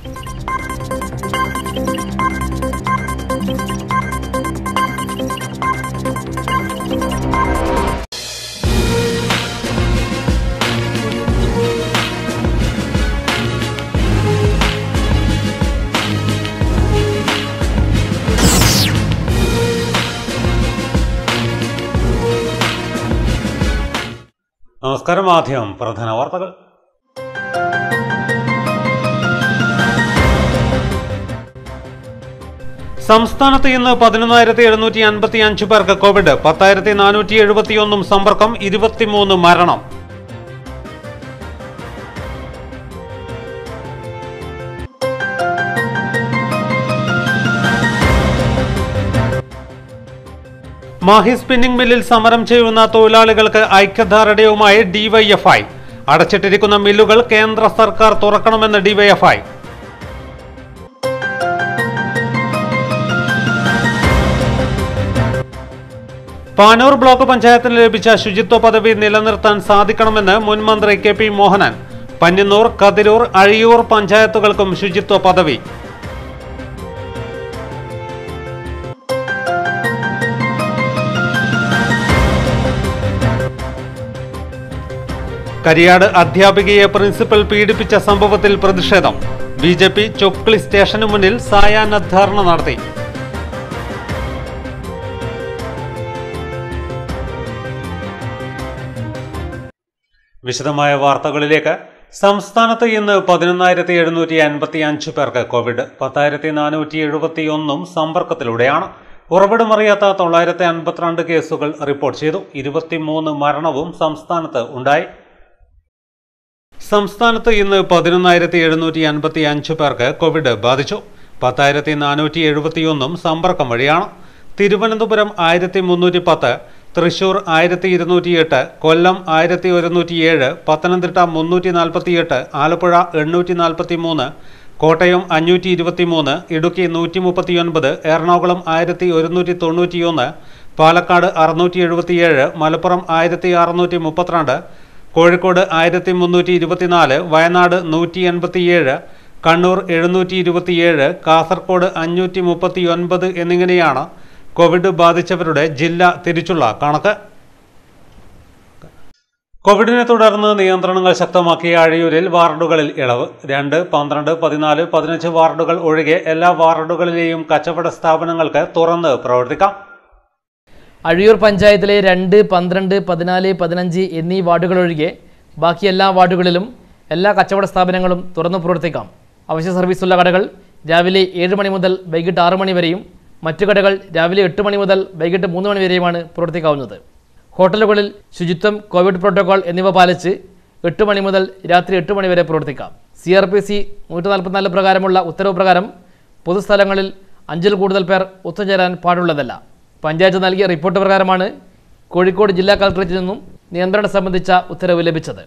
നമസ്കാരം ആദ്യം പ്രധാന വാർത്തകൾ സംസ്ഥാനത്ത് ഇന്ന് പതിനൊന്നായിരത്തി എഴുന്നൂറ്റി അൻപത്തി അഞ്ച് പേർക്ക് കോവിഡ് പത്തായിരത്തി നാനൂറ്റി എഴുപത്തിയൊന്നും സമ്പർക്കം ഇരുപത്തിമൂന്ന് മരണം മാഹി സ്പിന്നിംഗ് മില്ലിൽ സമരം ചെയ്യുന്ന തൊഴിലാളികൾക്ക് ഐക്യദാർഢ്യവുമായി ഡിവൈഎഫ്ഐ അടച്ചിട്ടിരിക്കുന്ന മില്ലുകൾ കേന്ദ്ര സർക്കാർ തുറക്കണമെന്ന് ഡിവൈഎഫ്ഐ പാനൂർ ബ്ലോക്ക് പഞ്ചായത്തിന് ലഭിച്ച ശുചിത്വ പദവി നിലനിർത്താൻ സാധിക്കണമെന്ന് മുൻ മന്ത്രി കെ പി മോഹനൻ പന്യന്നൂർ കതിരൂർ അഴിയൂർ പഞ്ചായത്തുകൾക്കും ശുചിത്വ പദവി കരിയാട് അധ്യാപികയെ പ്രിൻസിപ്പൽ പീഡിപ്പിച്ച സംഭവത്തിൽ പ്രതിഷേധം ബി ജെ പി ചൊക്ലി സ്റ്റേഷന് മുന്നിൽ സായാഹ്ന ധർണ നടത്തി വിശദമായ വാർത്തകളിലേക്ക് സംസ്ഥാനത്ത് ഇന്ന് പതിനൊന്നായിരത്തി എഴുന്നൂറ്റി അൻപത്തി അഞ്ച് പേർക്ക് കോവിഡ് പത്തായിരത്തി നാനൂറ്റി എഴുപത്തി ഒന്നും സമ്പർക്കത്തിലൂടെയാണ് ഉറവിടമറിയാത്ത തൊള്ളായിരത്തി അൻപത്തിരണ്ട് കേസുകൾ റിപ്പോർട്ട് ചെയ്തു ഇരുപത്തിമൂന്ന് മരണവും സംസ്ഥാനത്ത് ഉണ്ടായി സംസ്ഥാനത്ത് ഇന്ന് പതിനൊന്നായിരത്തി എഴുന്നൂറ്റി അൻപത്തി അഞ്ച് പേർക്ക് കോവിഡ് ബാധിച്ചു പത്തായിരത്തി നാനൂറ്റി എഴുപത്തിയൊന്നും സമ്പർക്കം വഴിയാണ് തിരുവനന്തപുരം ആയിരത്തി മുന്നൂറ്റി പത്ത് തൃശൂർ ആയിരത്തി ഇരുന്നൂറ്റിയെട്ട് കൊല്ലം ആയിരത്തി ഒരുന്നൂറ്റിയേഴ് പത്തനംതിട്ട മുന്നൂറ്റി നാൽപ്പത്തിയെട്ട് ആലപ്പുഴ എണ്ണൂറ്റി നാൽപ്പത്തി മൂന്ന് കോട്ടയം അഞ്ഞൂറ്റി ഇരുപത്തിമൂന്ന് ഇടുക്കി നൂറ്റി മുപ്പത്തിയൊൻപത് എറണാകുളം ആയിരത്തി ഒരുന്നൂറ്റി തൊണ്ണൂറ്റിയൊന്ന് പാലക്കാട് അറുന്നൂറ്റി എഴുപത്തിയേഴ് മലപ്പുറം ആയിരത്തി അറുന്നൂറ്റി മുപ്പത്തിരണ്ട് കോഴിക്കോട് ആയിരത്തി മുന്നൂറ്റി ഇരുപത്തിനാല് വയനാട് നൂറ്റി എൺപത്തിയേഴ് കണ്ണൂർ എഴുന്നൂറ്റി ഇരുപത്തിയേഴ് കാസർഗോഡ് അഞ്ഞൂറ്റി മുപ്പത്തി ഒൻപത് എന്നിങ്ങനെയാണ് കോവിഡ് ബാധിച്ചവരുടെ ജില്ല തിരിച്ചുള്ള കണക്ക് കോവിഡിനെ തുടർന്ന് നിയന്ത്രണങ്ങൾ ശക്തമാക്കിയ അഴിയൂരിൽ വാർഡുകളിൽ ഇളവ് രണ്ട് പന്ത്രണ്ട് പതിനാല് പതിനഞ്ച് വാർഡുകൾ ഒഴികെ എല്ലാ വാർഡുകളിലെയും കച്ചവട സ്ഥാപനങ്ങൾക്ക് തുറന്ന് പ്രവർത്തിക്കാം അഴിയൂർ പഞ്ചായത്തിലെ രണ്ട് പന്ത്രണ്ട് പതിനാല് പതിനഞ്ച് എന്നീ വാർഡുകൾ ഒഴികെ ബാക്കി എല്ലാ വാർഡുകളിലും എല്ലാ കച്ചവട സ്ഥാപനങ്ങളും തുറന്നു പ്രവർത്തിക്കാം അവശ്യ സർവീസുള്ള കടകൾ രാവിലെ ഏഴ് മണി മുതൽ വൈകിട്ട് ആറ് മണി വരെയും മറ്റു കടകൾ രാവിലെ എട്ട് മണി മുതൽ വൈകിട്ട് മൂന്ന് മണി വരെയുമാണ് പ്രവർത്തിക്കാവുന്നത് ഹോട്ടലുകളിൽ ശുചിത്വം കോവിഡ് പ്രോട്ടോകോൾ എന്നിവ പാലിച്ച് എട്ട് മണി മുതൽ രാത്രി എട്ട് മണി വരെ പ്രവർത്തിക്കാം സി ആർ പി സി നൂറ്റി നാൽപ്പത്തിനാല് പ്രകാരമുള്ള ഉത്തരവ് പ്രകാരം പൊതുസ്ഥലങ്ങളിൽ അഞ്ചിൽ കൂടുതൽ പേർ ഒത്തുചേരാൻ പാടുള്ളതല്ല പഞ്ചായത്ത് നൽകിയ റിപ്പോർട്ട് പ്രകാരമാണ് കോഴിക്കോട് ജില്ലാ കളക്ടറേറ്റിൽ നിന്നും നിയന്ത്രണം സംബന്ധിച്ച ഉത്തരവ് ലഭിച്ചത്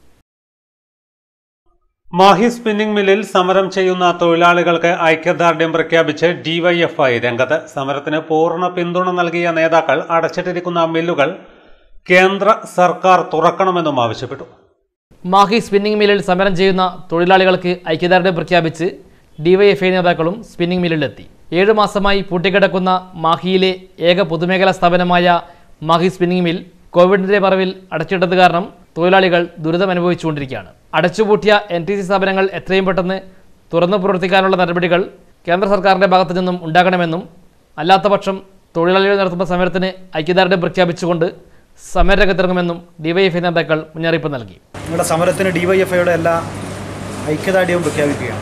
മാഹി സ്പിന്നിംഗ് മില്ലിൽ സമരം ചെയ്യുന്ന തൊഴിലാളികൾക്ക് ഐക്യദാർഢ്യം പ്രഖ്യാപിച്ച് ഡിവൈഎഫ്ഐ രംഗത്ത് സമരത്തിന് പൂർണ്ണ പിന്തുണ നൽകിയ നേതാക്കൾ അടച്ചിട്ടിരിക്കുന്ന മില്ലുകൾ കേന്ദ്ര സർക്കാർ തുറക്കണമെന്നും ആവശ്യപ്പെട്ടു മാഹി സ്പിന്നിംഗ് മില്ലിൽ സമരം ചെയ്യുന്ന തൊഴിലാളികൾക്ക് ഐക്യദാർഢ്യം പ്രഖ്യാപിച്ച് ഡിവൈഎഫ്ഐ നേതാക്കളും സ്പിന്നിംഗ് മില്ലിലെത്തി ഏഴു മാസമായി പൂട്ടിക്കിടക്കുന്ന മാഹിയിലെ ഏക പൊതുമേഖലാ സ്ഥാപനമായ മാഹി സ്പിന്നിംഗ് മിൽ കോവിഡിന്റെ മറവിൽ അടച്ചിട്ടത് കാരണം തൊഴിലാളികൾ ദുരിതം അനുഭവിച്ചുകൊണ്ടിരിക്കുകയാണ് അടച്ചുപൂട്ടിയ എൻ ടി സി സ്ഥാപനങ്ങൾ എത്രയും പെട്ടെന്ന് തുറന്നു പ്രവർത്തിക്കാനുള്ള നടപടികൾ കേന്ദ്ര സർക്കാരിന്റെ ഭാഗത്തു നിന്നും ഉണ്ടാകണമെന്നും അല്ലാത്തപക്ഷം തൊഴിലാളികൾ നടത്തുന്ന സമരത്തിന് ഐക്യദാർഢ്യം പ്രഖ്യാപിച്ചുകൊണ്ട് സമരരംഗത്തിറങ്ങുമെന്നും ഡിവൈഎഫ്ഐ നേതാക്കൾ മുന്നറിയിപ്പ് നൽകി നിങ്ങളുടെ സമരത്തിന് ഡിവൈഎഫ്ഐയുടെ എല്ലാ ഐക്യദാർഢ്യവും പ്രഖ്യാപിക്കുകയാണ്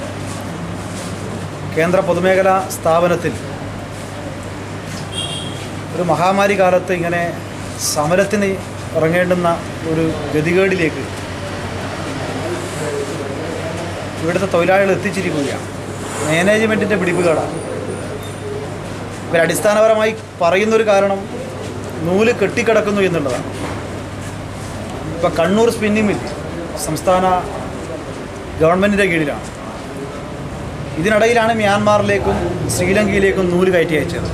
കേന്ദ്ര പൊതുമേഖലാ സ്ഥാപനത്തിൽ ഒരു മഹാമാരി കാലത്ത് ഇങ്ങനെ സമരത്തിന് ഇറങ്ങേണ്ടുന്ന ഒരു ഗതികേടിലേക്ക് ഇവിടുത്തെ തൊഴിലാളികൾ എത്തിച്ചിരിക്കുകയാണ് മാനേജ്മെൻറ്റിൻ്റെ പിടിപ്പുകേടാണ് ഇവർ അടിസ്ഥാനപരമായി പറയുന്നൊരു കാരണം നൂല് കെട്ടിക്കിടക്കുന്നു എന്നുള്ളതാണ് ഇപ്പോൾ കണ്ണൂർ സ്പിന്നിംഗ് മിൽ സംസ്ഥാന ഗവൺമെൻറ്റിൻ്റെ കീഴിലാണ് ഇതിനിടയിലാണ് മ്യാൻമാറിലേക്കും ശ്രീലങ്കയിലേക്കും നൂല് കയറ്റി അയച്ചത്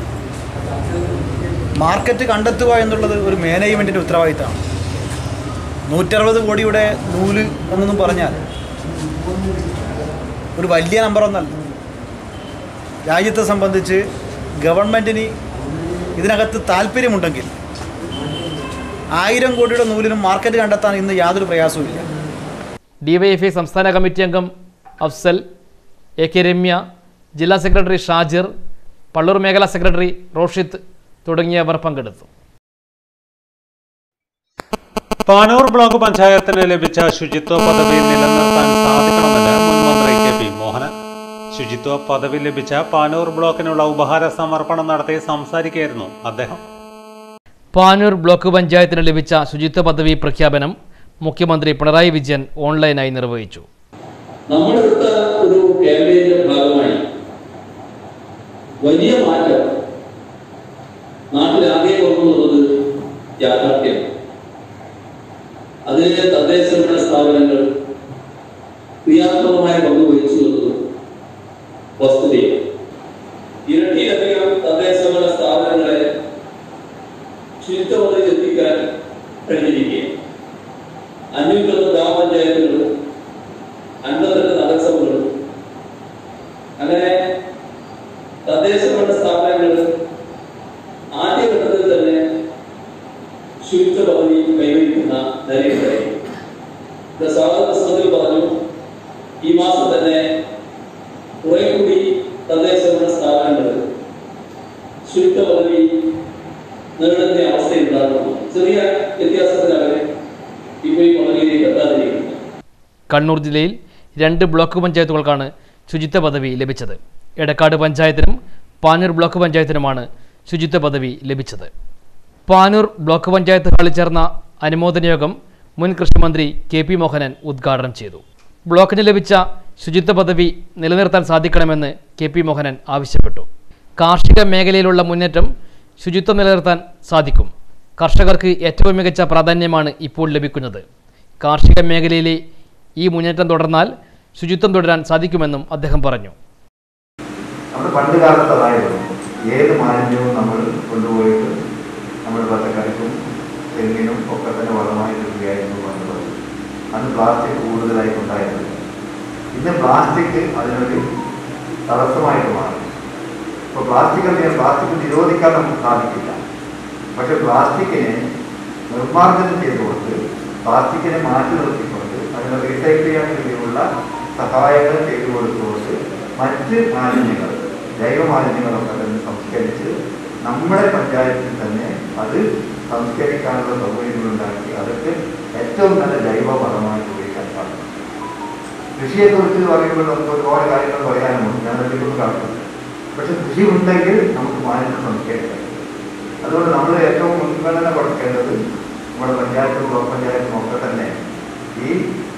മാർക്കറ്റ് കണ്ടെത്തുക എന്നുള്ളത് ഒരു മാനേജ്മെൻറ്റിൻ്റെ ഉത്തരവാദിത്തമാണ് നൂറ്ററുപത് കോടിയുടെ നൂല് എന്നൊന്നും പറഞ്ഞാൽ ഒരു വലിയ നമ്പറൊന്നല്ല രാജ്യത്തെ സംബന്ധിച്ച് ഗവൺമെൻറ്റിന് ഇതിനകത്ത് താല്പര്യമുണ്ടെങ്കിൽ ആയിരം കോടിയുടെ നൂലിനും മാർക്കറ്റ് കണ്ടെത്താൻ ഇന്ന് യാതൊരു പ്രയാസവുമില്ല ഡിവൈഎഫ്ഐ സംസ്ഥാന കമ്മിറ്റി അംഗം അഫ്സൽ എ കെ രമ്യ ജില്ലാ സെക്രട്ടറി ഷാജിർ പള്ളൂർ മേഖലാ സെക്രട്ടറി റോഷിത്ത് തുടങ്ങിയവർ പങ്കെടുത്തു പാനൂർ ബ്ലോക്ക് പഞ്ചായത്തിന് ലഭിച്ച ശുചിത്വ പദവി നിലനിർത്താൻ സാധിക്കണമെന്ന് മുൻ മന്ത്രി കെ പി മോഹനൻ ശുചിത്വ പദവി ലഭിച്ച പാനൂർ ബ്ലോക്കിനുള്ള ഉപഹാര സമർപ്പണം നടത്തി സംസാരിക്കുകയായിരുന്നു അദ്ദേഹം പാനൂർ ബ്ലോക്ക് പഞ്ചായത്തിന് ലഭിച്ച ശുചിത്വ പദവി പ്രഖ്യാപനം മുഖ്യമന്ത്രി പിണറായി വിജയൻ ഓൺലൈനായി നിർവഹിച്ചു നമ്മളെടുത്ത ഒരു ക്യാമ്പയിന്റെ ഭാഗമായി വലിയ മാറ്റം നാട്ടിലാകെ വന്നുള്ളത് യാഥാർത്ഥ്യം അതിന് തദ്ദേശ ഭരണ സ്ഥാപനങ്ങൾ ക്രിയാത്മകമായ പങ്ക് വഹിച്ചു എന്നത് വസ്തുതയാണ് ഇരട്ടിയിലധികം തദ്ദേശ ഭരണ സ്ഥാപനങ്ങളെ ശുചിത്വപദ്ധതി എത്തിക്കാൻ കഴിഞ്ഞിരിക്കുകയാണ് അഞ്ഞൂറ്റൊന്ന് ഗ്രാമപഞ്ചായത്തുകൾ അൻപത്തെട്ട് നഗരസഭകൾ അങ്ങനെ തദ്ദേശ ഭരണ സ്ഥാപനങ്ങൾ ആദ്യഘട്ടത്തിൽ തന്നെ ശുചിത്വ പദവി കൈവരിക്കുന്ന നിലയിലായി ഇത് സ്വാഗത പുസ്തകത്തിൽ പറഞ്ഞു ഈ മാസം തന്നെ കുറെ കൂടി തദ്ദേശ ഭരണ സ്ഥാപനങ്ങൾ ശുചിത്വ പദവി നേടുന്ന അവസ്ഥയുണ്ടാകുന്നു ചെറിയ വ്യത്യാസത്തിലാണ് ഇപ്പോൾ ഈ പദവിയിലേക്ക് എത്താതിരിക്കുന്നത് കണ്ണൂർ ജില്ലയിൽ രണ്ട് ബ്ലോക്ക് പഞ്ചായത്തുകൾക്കാണ് ശുചിത്വ പദവി ലഭിച്ചത് എടക്കാട് പഞ്ചായത്തിനും പാനൂർ ബ്ലോക്ക് പഞ്ചായത്തിനുമാണ് ശുചിത്വ പദവി ലഭിച്ചത് പാനൂർ ബ്ലോക്ക് പഞ്ചായത്ത് ഹാളിൽ ചേർന്ന അനുമോദന യോഗം മുൻ കൃഷിമന്ത്രി കെ പി മോഹനൻ ഉദ്ഘാടനം ചെയ്തു ബ്ലോക്കിന് ലഭിച്ച ശുചിത്വ പദവി നിലനിർത്താൻ സാധിക്കണമെന്ന് കെ പി മോഹനൻ ആവശ്യപ്പെട്ടു കാർഷിക മേഖലയിലുള്ള മുന്നേറ്റം ശുചിത്വം നിലനിർത്താൻ സാധിക്കും കർഷകർക്ക് ഏറ്റവും മികച്ച പ്രാധാന്യമാണ് ഇപ്പോൾ ലഭിക്കുന്നത് കാർഷിക മേഖലയിലെ ഈ മുന്നേറ്റം തുടർന്നാൽ ശുചിത്വം തുടരാൻ സാധിക്കുമെന്നും അദ്ദേഹം പറഞ്ഞു നമ്മൾ പണ്ട് കാലത്ത് അതായിരുന്നു ഏത് മാലിന്യവും നമ്മൾ കൊണ്ടുപോയിട്ട് നമ്മൾ പച്ചക്കറിക്കും തെങ്ങിനും ഒക്കെ തന്നെ വളമായി തീർക്കുകയായിരുന്നു പണ്ട് പറയും അന്ന് പ്ലാസ്റ്റിക് കൂടുതലായി ഉണ്ടായിരുന്നത് ഇന്ന് പ്ലാസ്റ്റിക് അതിനൊരു തടസ്സമായിട്ട് മാറി ഇപ്പോൾ പ്ലാസ്റ്റിക് എന്തെങ്കിലും പ്ലാസ്റ്റിക് നിരോധിക്കാൻ നമുക്ക് സാധിക്കില്ല പക്ഷെ പ്ലാസ്റ്റിക്കിനെ നിർമ്മാർജ്ജനം ചെയ്തുകൊണ്ട് പ്ലാസ്റ്റിക്കിനെ മാറ്റി നിർത്തിക്കൊണ്ട് അതിനെ റീസൈക്കിൾ ചെയ്യാൻ വേണ്ടിയുള്ള സഹായങ്ങൾ ചെയ്തു കൊടുത്തുകൊണ്ട് മറ്റ് മാലിന്യങ്ങൾ ജൈവ മാലിന്യങ്ങളൊക്കെ തന്നെ സംസ്കരിച്ച് നമ്മുടെ പഞ്ചായത്തിൽ തന്നെ അത് സംസ്കരിക്കാനുള്ള സൗകര്യങ്ങളുണ്ടാക്കി അതൊക്കെ ഏറ്റവും നല്ല ജൈവ വളമായി ഉപയോഗിക്കാൻ സാധിക്കും കൃഷിയെക്കുറിച്ച് പറയുമ്പോൾ നമുക്ക് ഒരുപാട് കാര്യങ്ങൾ പറയാനുണ്ട് ഞാൻ അതിലൊന്നും കാണുന്നില്ല പക്ഷെ കൃഷി ഉണ്ടെങ്കിൽ നമുക്ക് മാലിന്യം സംസ്കരിക്കാം അതുകൊണ്ട് നമ്മൾ ഏറ്റവും മുൻഗണന കൊടുക്കേണ്ടത് നമ്മുടെ പഞ്ചായത്തും ബ്ലോക്ക് പഞ്ചായത്തും ഒക്കെ തന്നെ ഈ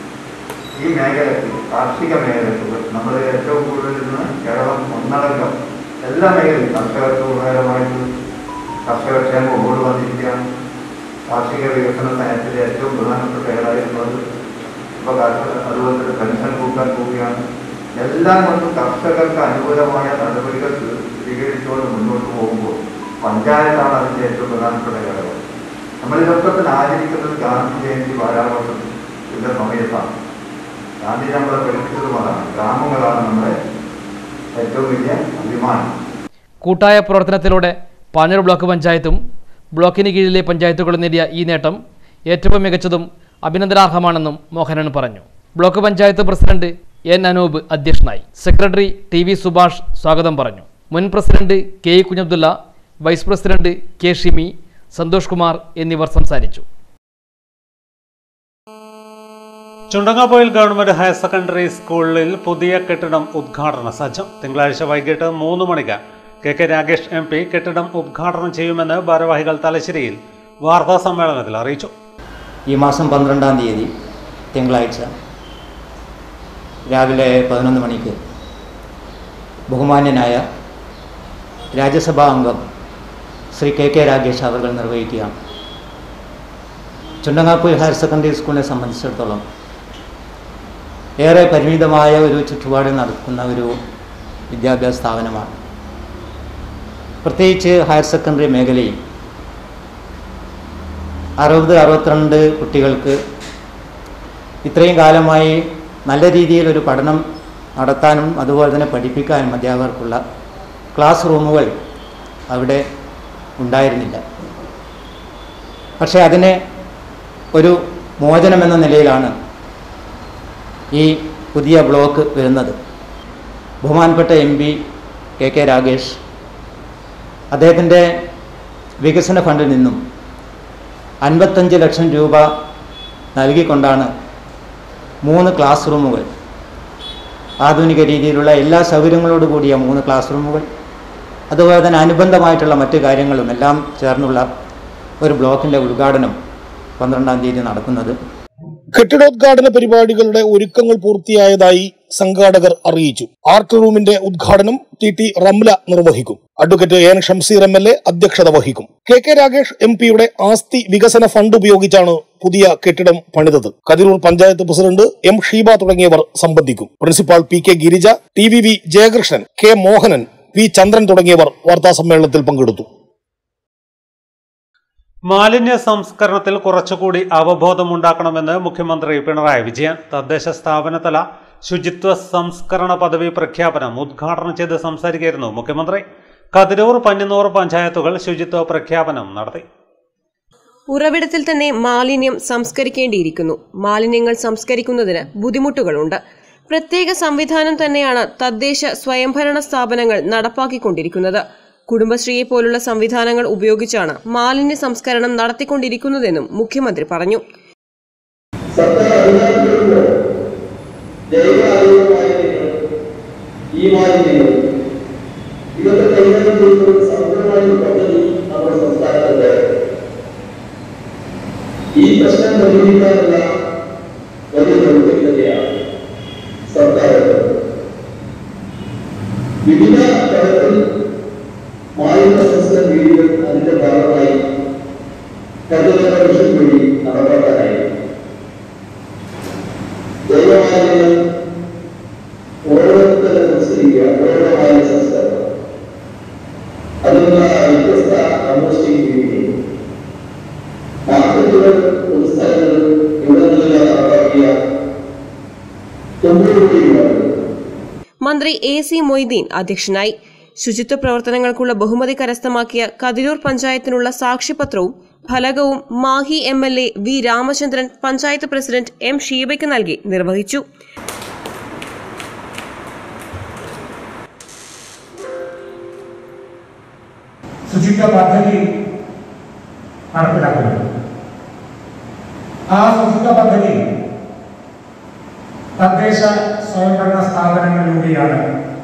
ഈ മേഖലക്ക് കാർഷിക മേഖലക്ക് നമ്മൾ ഏറ്റവും കൂടുതൽ ഇന്ന് കേരളം ഒന്നടങ്കം എല്ലാ മേഖലയും കർഷകർക്ക് ഉപകാരമായിട്ട് കർഷക ക്ഷേമ ബോർഡ് വന്നിരിക്കുകയാണ് കാർഷിക വികസന നയത്തിലെ ഏറ്റവും പ്രധാനപ്പെട്ട ഏതായിരുന്നത് ഇപ്പോൾ കർഷക അതുപോലെ തന്നെ പെൻഷൻ കൂട്ടാൻ പോവുകയാണ് എല്ലാം കൊണ്ടും കർഷകർക്ക് അനുകൂലമായ നടപടികൾ സ്വീ- സ്വീകരിച്ചുകൊണ്ട് മുന്നോട്ട് പോകുമ്പോൾ പഞ്ചായത്താണ് അതിൻ്റെ ഏറ്റവും പ്രധാനപ്പെട്ട ഘടകം നമ്മളിതൊക്കെ തന്നെ ആചരിക്കുന്നത് ഗാന്ധി ജയന്തി വാരാഘോഷത്തിൻ്റെ സമയത്താണ് ഗാന്ധി നമ്മളെ പഠിപ്പിച്ചതും അതാണ് ഗ്രാമങ്ങളാണ് നമ്മുടെ ഏറ്റവും വലിയ അഭിമാനം കൂട്ടായ പ്രവർത്തനത്തിലൂടെ പാനൂർ ബ്ലോക്ക് പഞ്ചായത്തും ബ്ലോക്കിന് കീഴിലെ പഞ്ചായത്തുകളും നേടിയ ഈ നേട്ടം ഏറ്റവും മികച്ചതും അഭിനന്ദനാർഹമാണെന്നും മോഹനൻ പറഞ്ഞു block panchayat president N Anoop അധ്യക്ഷനായി സെക്രട്ടറി ടി വി സുഭാഷ് സ്വാഗതം പറഞ്ഞു മുൻ president K E Kunhabdulla vice president K Shimi Santhosh Kumar എന്നിവർ സംസാരിച്ചു ചുണ്ടങ്ങാപ്പോയിൽ ഗവൺമെന്റ് ഹയർ സെക്കൻഡറി സ്കൂളിൽ പുതിയ കെട്ടിടം ഉദ്ഘാടന സജ്ജം തിങ്കളാഴ്ച വൈകിട്ട് മൂന്ന് മണിക്ക് K K Ragesh M P കെട്ടിടം ഉദ്ഘാടനം ചെയ്യുമെന്ന് ഭാരവാഹികൾ തലശ്ശേരിയിൽ വാർത്താ സമ്മേളനത്തിൽ അറിയിച്ചു ഈ മാസം പന്ത്രണ്ടാം തീയതി തിങ്കളാഴ്ച രാവിലെ പതിനൊന്ന് മണിക്ക് ബഹുമാന്യനായ രാജ്യസഭാ അംഗം ശ്രീ കെ കെ രാഗേഷ് അവർ നിർവഹിക്കുകയാണ് ചുണ്ടങ്ങാപ്പൂർ ഹയർ സെക്കൻഡറി സ്കൂളിനെ സംബന്ധിച്ചിടത്തോളം ഏറെ പരിമിതമായ ഒരു ചുറ്റുപാട് നടക്കുന്ന ഒരു വിദ്യാഭ്യാസ സ്ഥാപനമാണ് പ്രത്യേകിച്ച് ഹയർ സെക്കൻഡറി മേഖലയിൽ അറുപത് അറുപത്തിരണ്ട് കുട്ടികൾക്ക് ഇത്രയും കാലമായി നല്ല രീതിയിൽ ഒരു പഠനം നടത്താനും അതുപോലെ തന്നെ പഠിപ്പിക്കാനും അധ്യാപകർക്കുള്ള ക്ലാസ് റൂമുകൾ അവിടെ ഉണ്ടായിരുന്നില്ല പക്ഷേ അതിനെ ഒരു മോചനമെന്ന നിലയിലാണ് ഈ പുതിയ ബ്ലോക്ക് വരുന്നത് ബഹുമാനപ്പെട്ട M P K K Ragesh അദ്ദേഹത്തിൻ്റെ വികസന ഫണ്ടിൽ നിന്നും അൻപത്തഞ്ച് ലക്ഷം രൂപ നൽകിക്കൊണ്ടാണ് മൂന്ന് ക്ലാസ് റൂമുകൾ ആധുനിക രീതിയിലുള്ള എല്ലാ സൗകര്യങ്ങളോട് കൂടിയ മൂന്ന് ക്ലാസ് റൂമുകൾ അതുപോലെ തന്നെ അനുബന്ധമായിട്ടുള്ള മറ്റു കാര്യങ്ങളും എല്ലാം ചേർന്നുള്ള ഒരു ബ്ലോക്കിൻ്റെ ഉദ്ഘാടനം പന്ത്രണ്ടാം തീയതി നടക്കുന്നത് കെട്ടിടോദ്ഘാടന പരിപാടികളുടെ ഒരുക്കങ്ങൾ പൂർത്തിയായതായി സംഘാടകർ അറിയിച്ചു ആർട്ട് റൂമിന്റെ ഉദ്ഘാടനം ടി ടി റംല നിർവഹിക്കും advocate N Shamseer M L A അധ്യക്ഷത വഹിക്കും കെ കെ രാഗേഷ് എം പിയുടെ ആസ്തി വികസന ഫണ്ട് ഉപയോഗിച്ചാണ് പുതിയ കെട്ടിടം പണിതത് കതിരൂർ പഞ്ചായത്ത് പ്രസിഡന്റ് എം ഷീബ തുടങ്ങിയവർ സംബന്ധിക്കും principal P K Girija T V V Jayakrishnan K Mohanan V Chandran തുടങ്ങിയവർ വാർത്താസമ്മേളനത്തിൽ പങ്കെടുത്തു മാലിന്യ സംസ്കരണത്തിൽ കുറച്ചുകൂടി അവബോധമുണ്ടാക്കണമെന്ന് മുഖ്യമന്ത്രി പിണറായി വിജയൻ തദ്ദേശ സ്ഥാപനതല ശുചിത്വ സംസ്കരണ പദവി പ്രഖ്യാപനം ഉദ്ഘാടനം ചെയ്ത് സംസാരിക്കുകയായിരുന്നു മുഖ്യമന്ത്രി കതിരൂർ പന്നിന്നൂർ പഞ്ചായത്തുകൾ ശുചിത്വ പ്രഖ്യാപനം നടത്തി ഉറവിടത്തിൽ തന്നെ മാലിന്യം സംസ്കരിക്കേണ്ടിയിരിക്കുന്നു മാലിന്യങ്ങൾ സംസ്കരിക്കുന്നതിന് ബുദ്ധിമുട്ടുകളുണ്ട് പ്രത്യേക സംവിധാനം തന്നെയാണ് തദ്ദേശ സ്വയംഭരണ സ്ഥാപനങ്ങൾ നടപ്പാക്കിക്കൊണ്ടിരിക്കുന്നത് കുടുംബശ്രീയെ പോലുള്ള സംവിധാനങ്ങൾ ഉപയോഗിച്ചാണ് മാലിന്യ സംസ്കരണം നടത്തിക്കൊണ്ടിരിക്കുന്നതെന്നും മുഖ്യമന്ത്രി പറഞ്ഞു സർക്കാർ അധികാരികളുടെ ജൈവ ആരോഗ്യ മാലിന്യങ്ങൾ ഈ മാലിന്യങ്ങൾ ഇതൊക്കെ കൈകാര്യം ചെയ്യുന്ന ഒരു സമഗ്രമായ ഒരു പദ്ധതി നമ്മുടെ സംസ്ഥാനത്തുണ്ട് ഈ പ്രശ്നം പരിഹരിക്കാനുള്ള വലിയ പ്രവൃത്തി തന്നെയാണ് സർക്കാർ എടുക്കുന്നത്. വിവിധ തലത്തിൽ മാലിന്യ സംസ്കരണ രീതികൾ അതിന്റെ ഭാഗമായി കരുതൽ മിഷൻ വഴി നടപ്പാക്കാനായി ജൈവമാലിന്യങ്ങൾ ഉറവിടത്തിൽ തന്നെ സംസ്കരിക്കുക ഉറവിട മാലിന്യ സംസ്കരണം അതിനുള്ള വ്യത്യസ്ത കമ്പോസ്റ്റിംഗ് രീതി മാർക്കറ്റുകൾ പൊതുസ്ഥലങ്ങൾ ഇവിടങ്ങളിലെല്ലാം നടപ്പാക്കിയ തൊണ്ണൂറ് മന്ത്രി എ സി മൊയ്തീൻ അധ്യക്ഷനായി ശുചിത്വ പ്രവർത്തനങ്ങൾക്കുള്ള ബഹുമതി കരസ്ഥമാക്കിയ കതിരൂർ പഞ്ചായത്തിനുള്ള സാക്ഷ്യപത്രവും ഫലകവും Mahe M L A V Ramachandran panchayat president M ഷീബയ്ക്ക് നൽകി നിർവഹിച്ചു ശുചിത്വ പദ്ധതി നടപ്പിലാക്കുന്നത് ആ ശുചിത്വ പദ്ധതി തദ്ദേശ സ്വയംഭരണ സ്ഥാപനങ്ങളിലൂടെയാണ്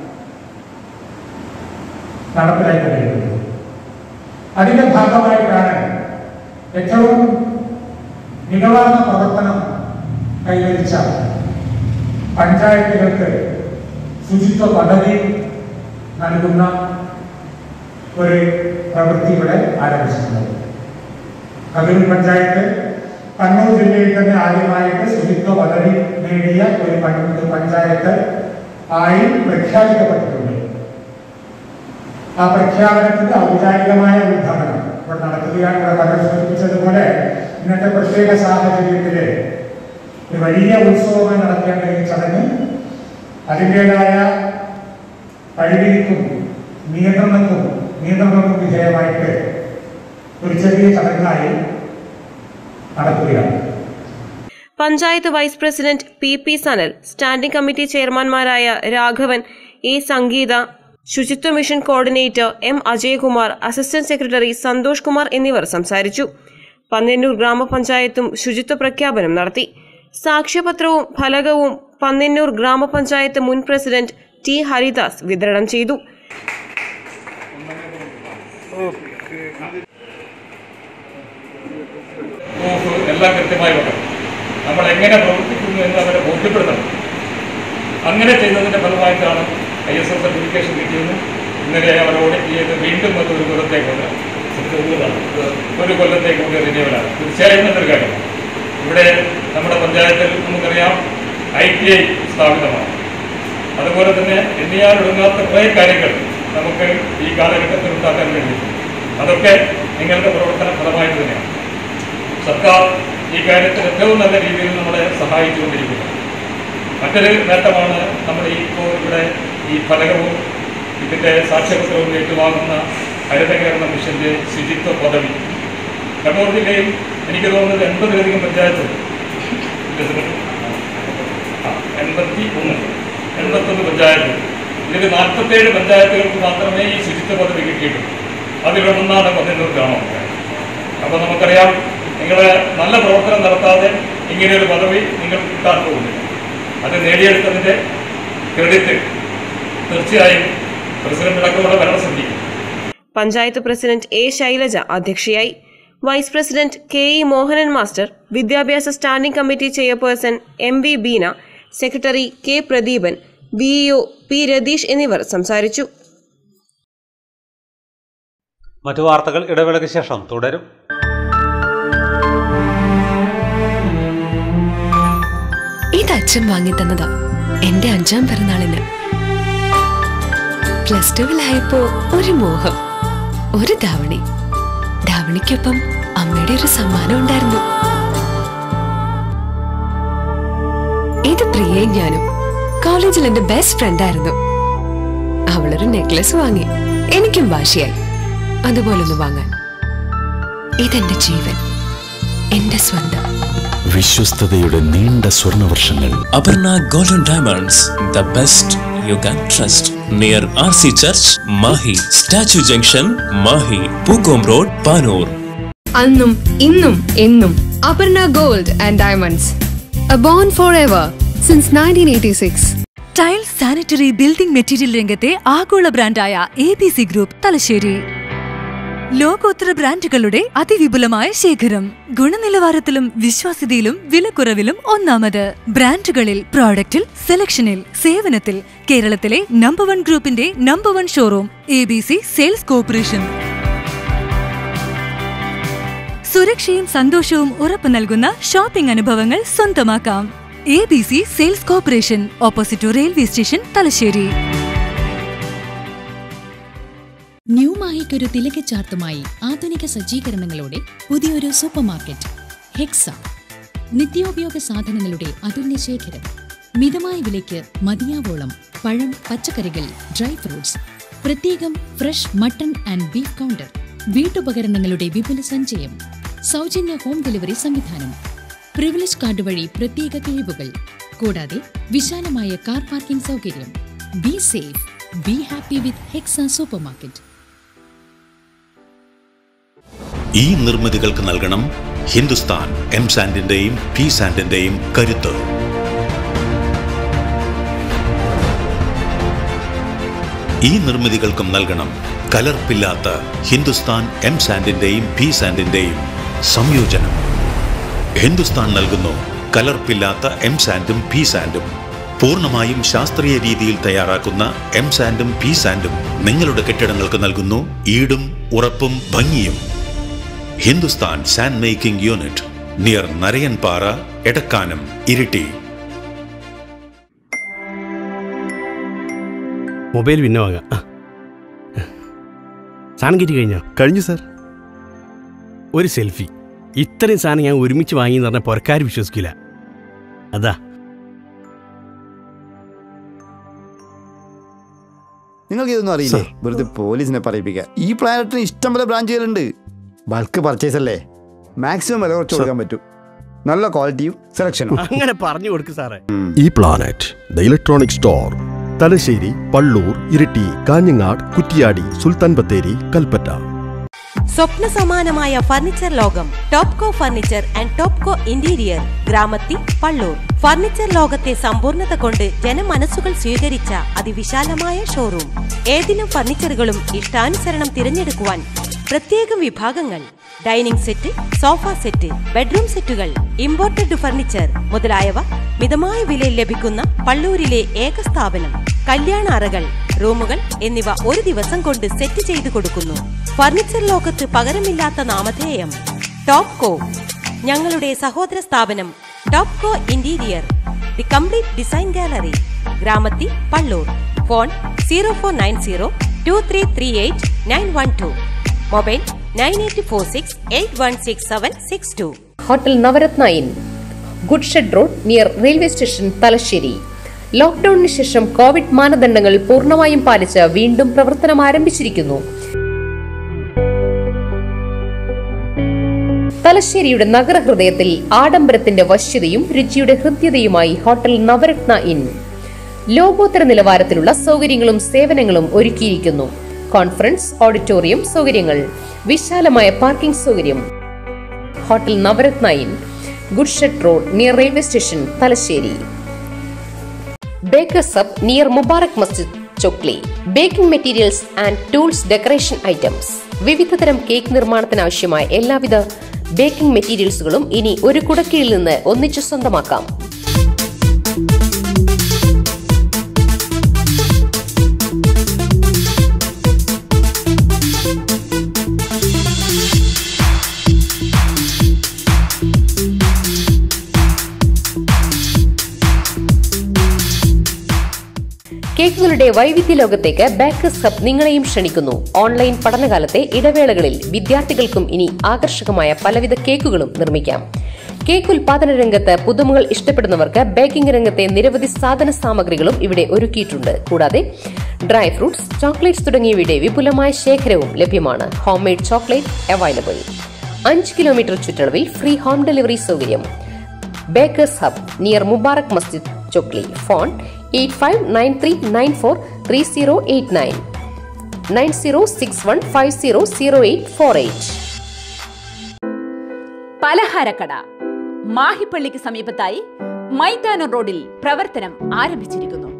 നടപ്പിലാക്കിക്കൊണ്ടിരിക്കുന്നത് അതിന്റെ ഭാഗമായിട്ടാണ് ഏറ്റവും മികവാർന്ന പ്രവർത്തനം കൈവരിച്ച പഞ്ചായത്തുകൾക്ക് ശുചിത്വ പദ്ധതി നൽകുന്ന ഒരു പ്രവൃത്തി ഇവിടെ ആരംഭിച്ചിട്ടുള്ളത് കതിരൂർ പഞ്ചായത്ത് കണ്ണൂർ ജില്ലയിൽ തന്നെ ആദ്യമായിട്ട് ശുചിത്വ പദവി നേടിയ ഒരു പഞ്ച- ഒരു പഞ്ചായത്ത് ആയി പ്രഖ്യാപിക്കപ്പെട്ടിട്ടുണ്ട് ആ പ്രഖ്യാപനത്തിന്റെ ഔപചാരികമായ ഉദ്ഘാടനം ഇവിടെ നടക്കുകയാണ് ഇവിടെ പലരും സൂചിപ്പിച്ചതുപോലെ ഇന്നത്തെ പ്രത്യേക സാഹചര്യത്തില് ഒരു വലിയ ഉത്സവമായി നടക്കേണ്ട ഈ ചടങ്ങ് അതിൻ്റെതായ പരിധിക്കും നിയന്ത്രണക്കും നിയന്ത്രണങ്ങൾക്കും വിധേയമായിട്ട് ഒരു ചെറിയ ചടങ്ങായി നടക്കുകയാണ് panchayat vice president P P Sanal standing committee ചെയർമാൻമാരായ രാഘവൻ എ സംഗീത ശുചിത്വ mission coordinator M Ajayakumar assistant secretary Santhosh Kumar എന്നിവർ സംസാരിച്ചു പന്ന്യന്നൂർ ഗ്രാമപഞ്ചായത്തും ശുചിത്വ പ്രഖ്യാപനം നടത്തി സാക്ഷ്യപത്രവും ഫലകവും പന്ന്യന്നൂർ ഗ്രാമപഞ്ചായത്ത് മുൻ പ്രസിഡന്റ് ടി ഹരിദാസ് വിതരണം ചെയ്തു പ്രൂഫ് എല്ലാം കൃത്യമായി വെക്കണം നമ്മൾ എങ്ങനെ പ്രവർത്തിക്കുന്നു എന്ന് അവരെ ബോധ്യപ്പെടുത്തണം അങ്ങനെ ചെയ്തതിൻ്റെ ഫലമായിട്ടാണ് ഐ എസ് എസ് സർട്ടിഫിക്കേഷൻ കിട്ടിയതെന്നും ഇന്നലെ അവർ ഓഡിറ്റ് ചെയ്ത് വീണ്ടും അത് ഒരു കൊല്ലത്തേക്കുള്ള ഒരു കൊല്ലത്തേക്കുള്ള റിന്യൂവലാണ് തീർച്ചയായും എന്നൊരു കാര്യമാണ് ഇവിടെ നമ്മുടെ പഞ്ചായത്തിൽ നമുക്കറിയാം ഐ ടി ഐ സ്ഥാപിതമാണ് അതുപോലെ തന്നെ എണ്ണിയാലൊടുങ്ങാത്ത കുറേ കാര്യങ്ങൾ നമുക്ക് ഈ കാലഘട്ടത്തിൽ ഉണ്ടാക്കാൻ കഴിയും അതൊക്കെ നിങ്ങളുടെ പ്രവർത്തന ഫലമായിട്ട് തന്നെയാണ് സർക്കാർ ഈ കാര്യത്തിൽ ഏറ്റവും നല്ല രീതിയിൽ നമ്മളെ സഹായിച്ചുകൊണ്ടിരിക്കുന്നു മറ്റൊരു നേട്ടമാണ് നമ്മുടെ ഈ ഇപ്പോൾ ഇവിടെ ഈ ഫലകവും ഇതിൻ്റെ സാക്ഷ്യപത്രവും ഏറ്റുവാങ്ങുന്ന ഹരിത കേരള മിഷൻ്റെ ശുചിത്വ പദവി കണ്ണൂർ ജില്ലയിൽ എനിക്ക് തോന്നുന്നത് എൺപതിലധികം പഞ്ചായത്ത് എൺപത്തി ഒന്ന് എൺപത്തൊന്ന് പഞ്ചായത്ത് ഇതിൽ നാൽപ്പത്തേഴ് പഞ്ചായത്തുകൾക്ക് മാത്രമേ ഈ ശുചിത്വ പദവി കിട്ടിയിട്ടുള്ളൂ അതിലൊന്നാണ് പതിനൂറ് ഗ്രാമം അപ്പോൾ നമുക്കറിയാം നിങ്ങൾ നല്ല പ്രവർത്തനം നടത്താതെ ഇങ്ങനെയൊരു പദവി നിങ്ങൾക്ക് കിട്ടാൻ പോകുന്നില്ല അത് നേടിയെടുത്തതിൻ്റെ ക്രെഡിറ്റ് തീർച്ചയായും പ്രസിഡന്റ് അടക്കമുള്ള ഭരണസമിതിക്ക് പഞ്ചായത്ത് പ്രസിഡന്റ് എ ശൈലജ അധ്യക്ഷയായി vice president K E Mohanan master വിദ്യാഭ്യാസ standing committee chairperson M V Beena secretary K Pradeepan BEO P Ratheesh എന്നിവർ സംസാരിച്ചു മറ്റു വാർത്തകൾ ഇടവേളയ്ക്ക് ശേഷം തുടരും ഇത് അച്ഛൻ വാങ്ങി തന്നതാ എന്റെ അഞ്ചാം പിറന്നാളിന് പ്ലസ് ടുവിലായപ്പോ ഒരു മോഹം ഒരു ധാവണി ധാവണിക്കൊപ്പം അമ്മയുടെ ഒരു സമ്മാനം ഉണ്ടായിരുന്നു ഇത് പ്രിയയും ഞാനും കോളേജിൽ എന്റെ ബെസ്റ്റ് ഫ്രണ്ട് ആയിരുന്നു അവളൊരു നെക്ലസ് വാങ്ങി എനിക്കും വാശിയായി അതുപോലൊന്ന് വാങ്ങാൻ ഇതെന്റെ ജീവൻ എന്റെ സ്വന്തം വിശ്വസ്തയുടെ നീണ്ട സ്വർണവർഷങ്ങൾ Aparna golden diamonds the best you can trust near R C church Mahe statue junction Mahe Pookkom road Panoor അന്നും ഇന്നും എന്നും Aparna gold and diamonds a bond forever since nineteen eighty six tile sanitary building material രംഗത്തെ ആഗോള ബ്രാൻഡായ A B C group Thalassery ലോകോത്തര ബ്രാൻഡുകളുടെ അതിവിപുലമായ ശേഖരം ഗുണനിലവാരത്തിലും വിശ്വാസ്യതയിലും വിലക്കുറവിലും ഒന്നാമത് ബ്രാൻഡുകളിൽ പ്രോഡക്റ്റിൽ സെലക്ഷനിൽ സേവനത്തിൽ കേരളത്തിലെ നമ്പർ വൺ ഗ്രൂപ്പിന്റെ number one showroom A B C sales corporation സുരക്ഷയും സന്തോഷവും ഉറപ്പു നൽകുന്ന ഷോപ്പിംഗ് അനുഭവങ്ങൾ സ്വന്തമാക്കാം A B C sales corporation opposite to railway station Thalassery new മാഹിക്കൊരു തിലകച്ചാർത്തുമായി ആധുനിക സജ്ജീകരണങ്ങളോടെ പുതിയൊരു സൂപ്പർ മാർക്കറ്റ് ഹെക്സ നിത്യോപയോഗ സാധനങ്ങളുടെ അതുല്യ ശേഖരം മിതമായ വിലയ്ക്ക് മതിയാവോളം പഴം പച്ചക്കറികൾ ഡ്രൈ ഫ്രൂട്ട്സ് പ്രത്യേകം fresh mutton and beef counter വീട്ടുപകരണങ്ങളുടെ വിപുല സഞ്ചയം സൗജന്യ ഹോം ഡെലിവറി സംവിധാനം പ്രിവിലേജ് കാർഡ് വഴി പ്രത്യേക കിഴിവുകൾ കൂടാതെ വിശാലമായ കാർ പാർക്കിംഗ് സൗകര്യം B safe B happy with Hexa supermarket ഈ നിർമ്മിതികൾക്ക് നൽകണം ഹിന്ദുസ്ഥാൻ എം സാൻഡിന്റെയും പി സാൻഡിന്റെയും കരുത്ത് ഈ നിർമ്മിതികൾക്കും നൽകണം കലർപ്പില്ലാത്ത ഹിന്ദുസ്ഥാൻ എം സാൻഡിന്റെയും പി സാൻഡിന്റെയും സംയോജനം ഹിന്ദുസ്ഥാൻ നൽകുന്നു കലർപ്പില്ലാത്ത എം സാൻഡും പി സാൻഡും പൂർണ്ണമായും ശാസ്ത്രീയ രീതിയിൽ തയ്യാറാക്കുന്ന എം സാൻഡും പി സാൻഡും നിങ്ങളുടെ കെട്ടിടങ്ങൾക്ക് നൽകുന്നു ഈടും ഉറപ്പും ഭംഗിയും Hindustan sand making unit near Narayanpara Edakkanam Iritty mobile പിന്നെ വാങ്ങാം ആ. സാധനം കിട്ടി കഴിഞ്ഞോ കഴിഞ്ഞു സാർ ഒരു സെൽഫി ഇത്രയും സാധനം ഞാൻ ഒരുമിച്ച് വാങ്ങി എന്ന് പറഞ്ഞാൽ പുറക്കാർ വിശ്വസിക്കില്ല അതാ നിങ്ങൾക്ക് ഇതൊന്നും അറിയില്ലേ വെറുതെ പോലീസിനെ പറയിപ്പിക്കുക ഈ പ്ലാനറ്റിന് ഇഷ്ടം പോലെ ബ്രാഞ്ചുകളുണ്ട് ബൾക്ക് പർച്ചേസ് അല്ലേ മാക്സിമം വില കുറച്ച് കൊടുക്കാൻ പറ്റും നല്ല ക്വാളിറ്റിയും സെലക്ഷനും അങ്ങനെ പറഞ്ഞു കൊടുക്ക് സാറേ E planet the electronic store Thalassery Pallur Iritty Kanhangad Kuttiady Sultan Bathery Kalpetta സ്വപ്ന സമാനമായ ഫർണിച്ചർ ലോകം Topco furniture and Topco interior Gramathi Pallur furniture ലോകത്തെ സമ്പൂർണ്ണത കൊണ്ട് ജനമനസ്സുകൾ സ്വീകരിച്ച അതിവിശാലമായ ഷോറൂം ഏതിനും ഫർണിച്ചറുകളും ഇഷ്ടാനുസരണം തിരഞ്ഞെടുക്കുവാൻ പ്രത്യേകം വിഭാഗങ്ങൾ dining set sofa set bedroom സെറ്റുകൾ ഇമ്പോർട്ടഡ് ഫർണിച്ചർ മുതലായവ മിതമായ വിലയിൽ ലഭിക്കുന്ന പള്ളൂരിലെ ഏക സ്ഥാപനം കല്യാണ അറകൾ റൂമുകൾ എന്നിവ ഒരു ദിവസം കൊണ്ട് സെറ്റ് ചെയ്തു കൊടുക്കുന്നു ഫർണിച്ചർ ലോകത്ത് പകരമില്ലാത്ത നാമധേയം ടോപ്കോ ഞങ്ങളുടെ സഹോദര സ്ഥാപനം Topco interior the complete design gallery Gramathi Pallur phone zero four nine zero two three three eight nine one two mobile nine eight four six eight one six seven six two hotel Navaratna inn good shed road near railway station Thalassery ലോക്ഡൌണിന് ശേഷം covid മാനദണ്ഡങ്ങൾ പൂർണ്ണമായും പാലിച്ച് വീണ്ടും പ്രവർത്തനം ആരംഭിച്ചിരിക്കുന്നു തലശ്ശേരിയുടെ നഗരഹൃദയത്തിൽ ആഡംബരത്തിന്റെ വശ്യതയും രുചിയുടെ ഹൃദ്യതയുമായി hotel Navaratna in ലോകോത്തര നിലവാരത്തിലുള്ള സൗകര്യങ്ങളും സേവനങ്ങളും ഒരുക്കിയിരിക്കുന്നു കോൺഫറൻസ് ഓഡിറ്റോറിയം സൗകര്യങ്ങൾ വിശാലമായ പാർക്കിംഗ് സൗകര്യം hotel Navaratna inn good shed road near railway station Thalassery bakers hub near Mubarak Masjid Chokli baking materials and tools decoration items വിവിധതരം കേക്ക് നിർമ്മാണത്തിന് ആവശ്യമായ എല്ലാവിധ ബേക്കിംഗ് മെറ്റീരിയൽസുകളും ഇനി ഒരു കുടക്കീഴിൽ നിന്ന് ഒന്നിച്ചു സ്വന്തമാക്കാം കേക്കുകളുടെ വൈവിധ്യ ലോകത്തേക്ക് ബേക്കേഴ്സ് ഹബ് നിങ്ങളെയും ക്ഷണിക്കുന്നു ഓൺലൈൻ പഠനകാലത്തെ ഇടവേളകളിൽ വിദ്യാർത്ഥികൾക്കും ഇനി ആകർഷകമായ പലവിധ കേക്കുകളും നിർമ്മിക്കാം കേക്ക് ഉൽപാദന രംഗത്ത് പുതുമകൾ ഇഷ്ടപ്പെടുന്നവർക്ക് ബേക്കിംഗ് രംഗത്തെ നിരവധി സാധന സാമഗ്രികളും ഇവിടെ ഒരുക്കിയിട്ടുണ്ട് കൂടാതെ ഡ്രൈ ഫ്രൂട്ട്സ് ചോക്ലേറ്റ്സ് തുടങ്ങിയവയുടെ വിപുലമായ ശേഖരവും ലഭ്യമാണ് ഹോം മെയ്ഡ് ചോക്ലേറ്റ് അവൈലബിൾ അഞ്ച് കിലോമീറ്റർ ചുറ്റളവിൽ ഫ്രീ ഹോം ഡെലിവറി സൗകര്യം bakers hub near Mubarak Masjid Chokli phone eight five nine three nine four three zero eight nine nine zero six one five zero zero eight four eight പലഹാരക്കട മാഹിപ്പള്ളിക്ക് സമീപത്തായി മൈതാനം റോഡിൽ പ്രവർത്തനം ആരംഭിച്ചിരിക്കുന്നു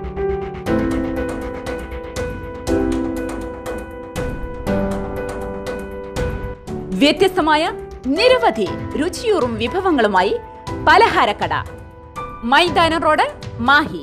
വ്യത്യസ്തമായ നിരവധി രുചിയൂറും വിഭവങ്ങളുമായി പലഹാരക്കട മൈതാനം റോഡ് മാഹി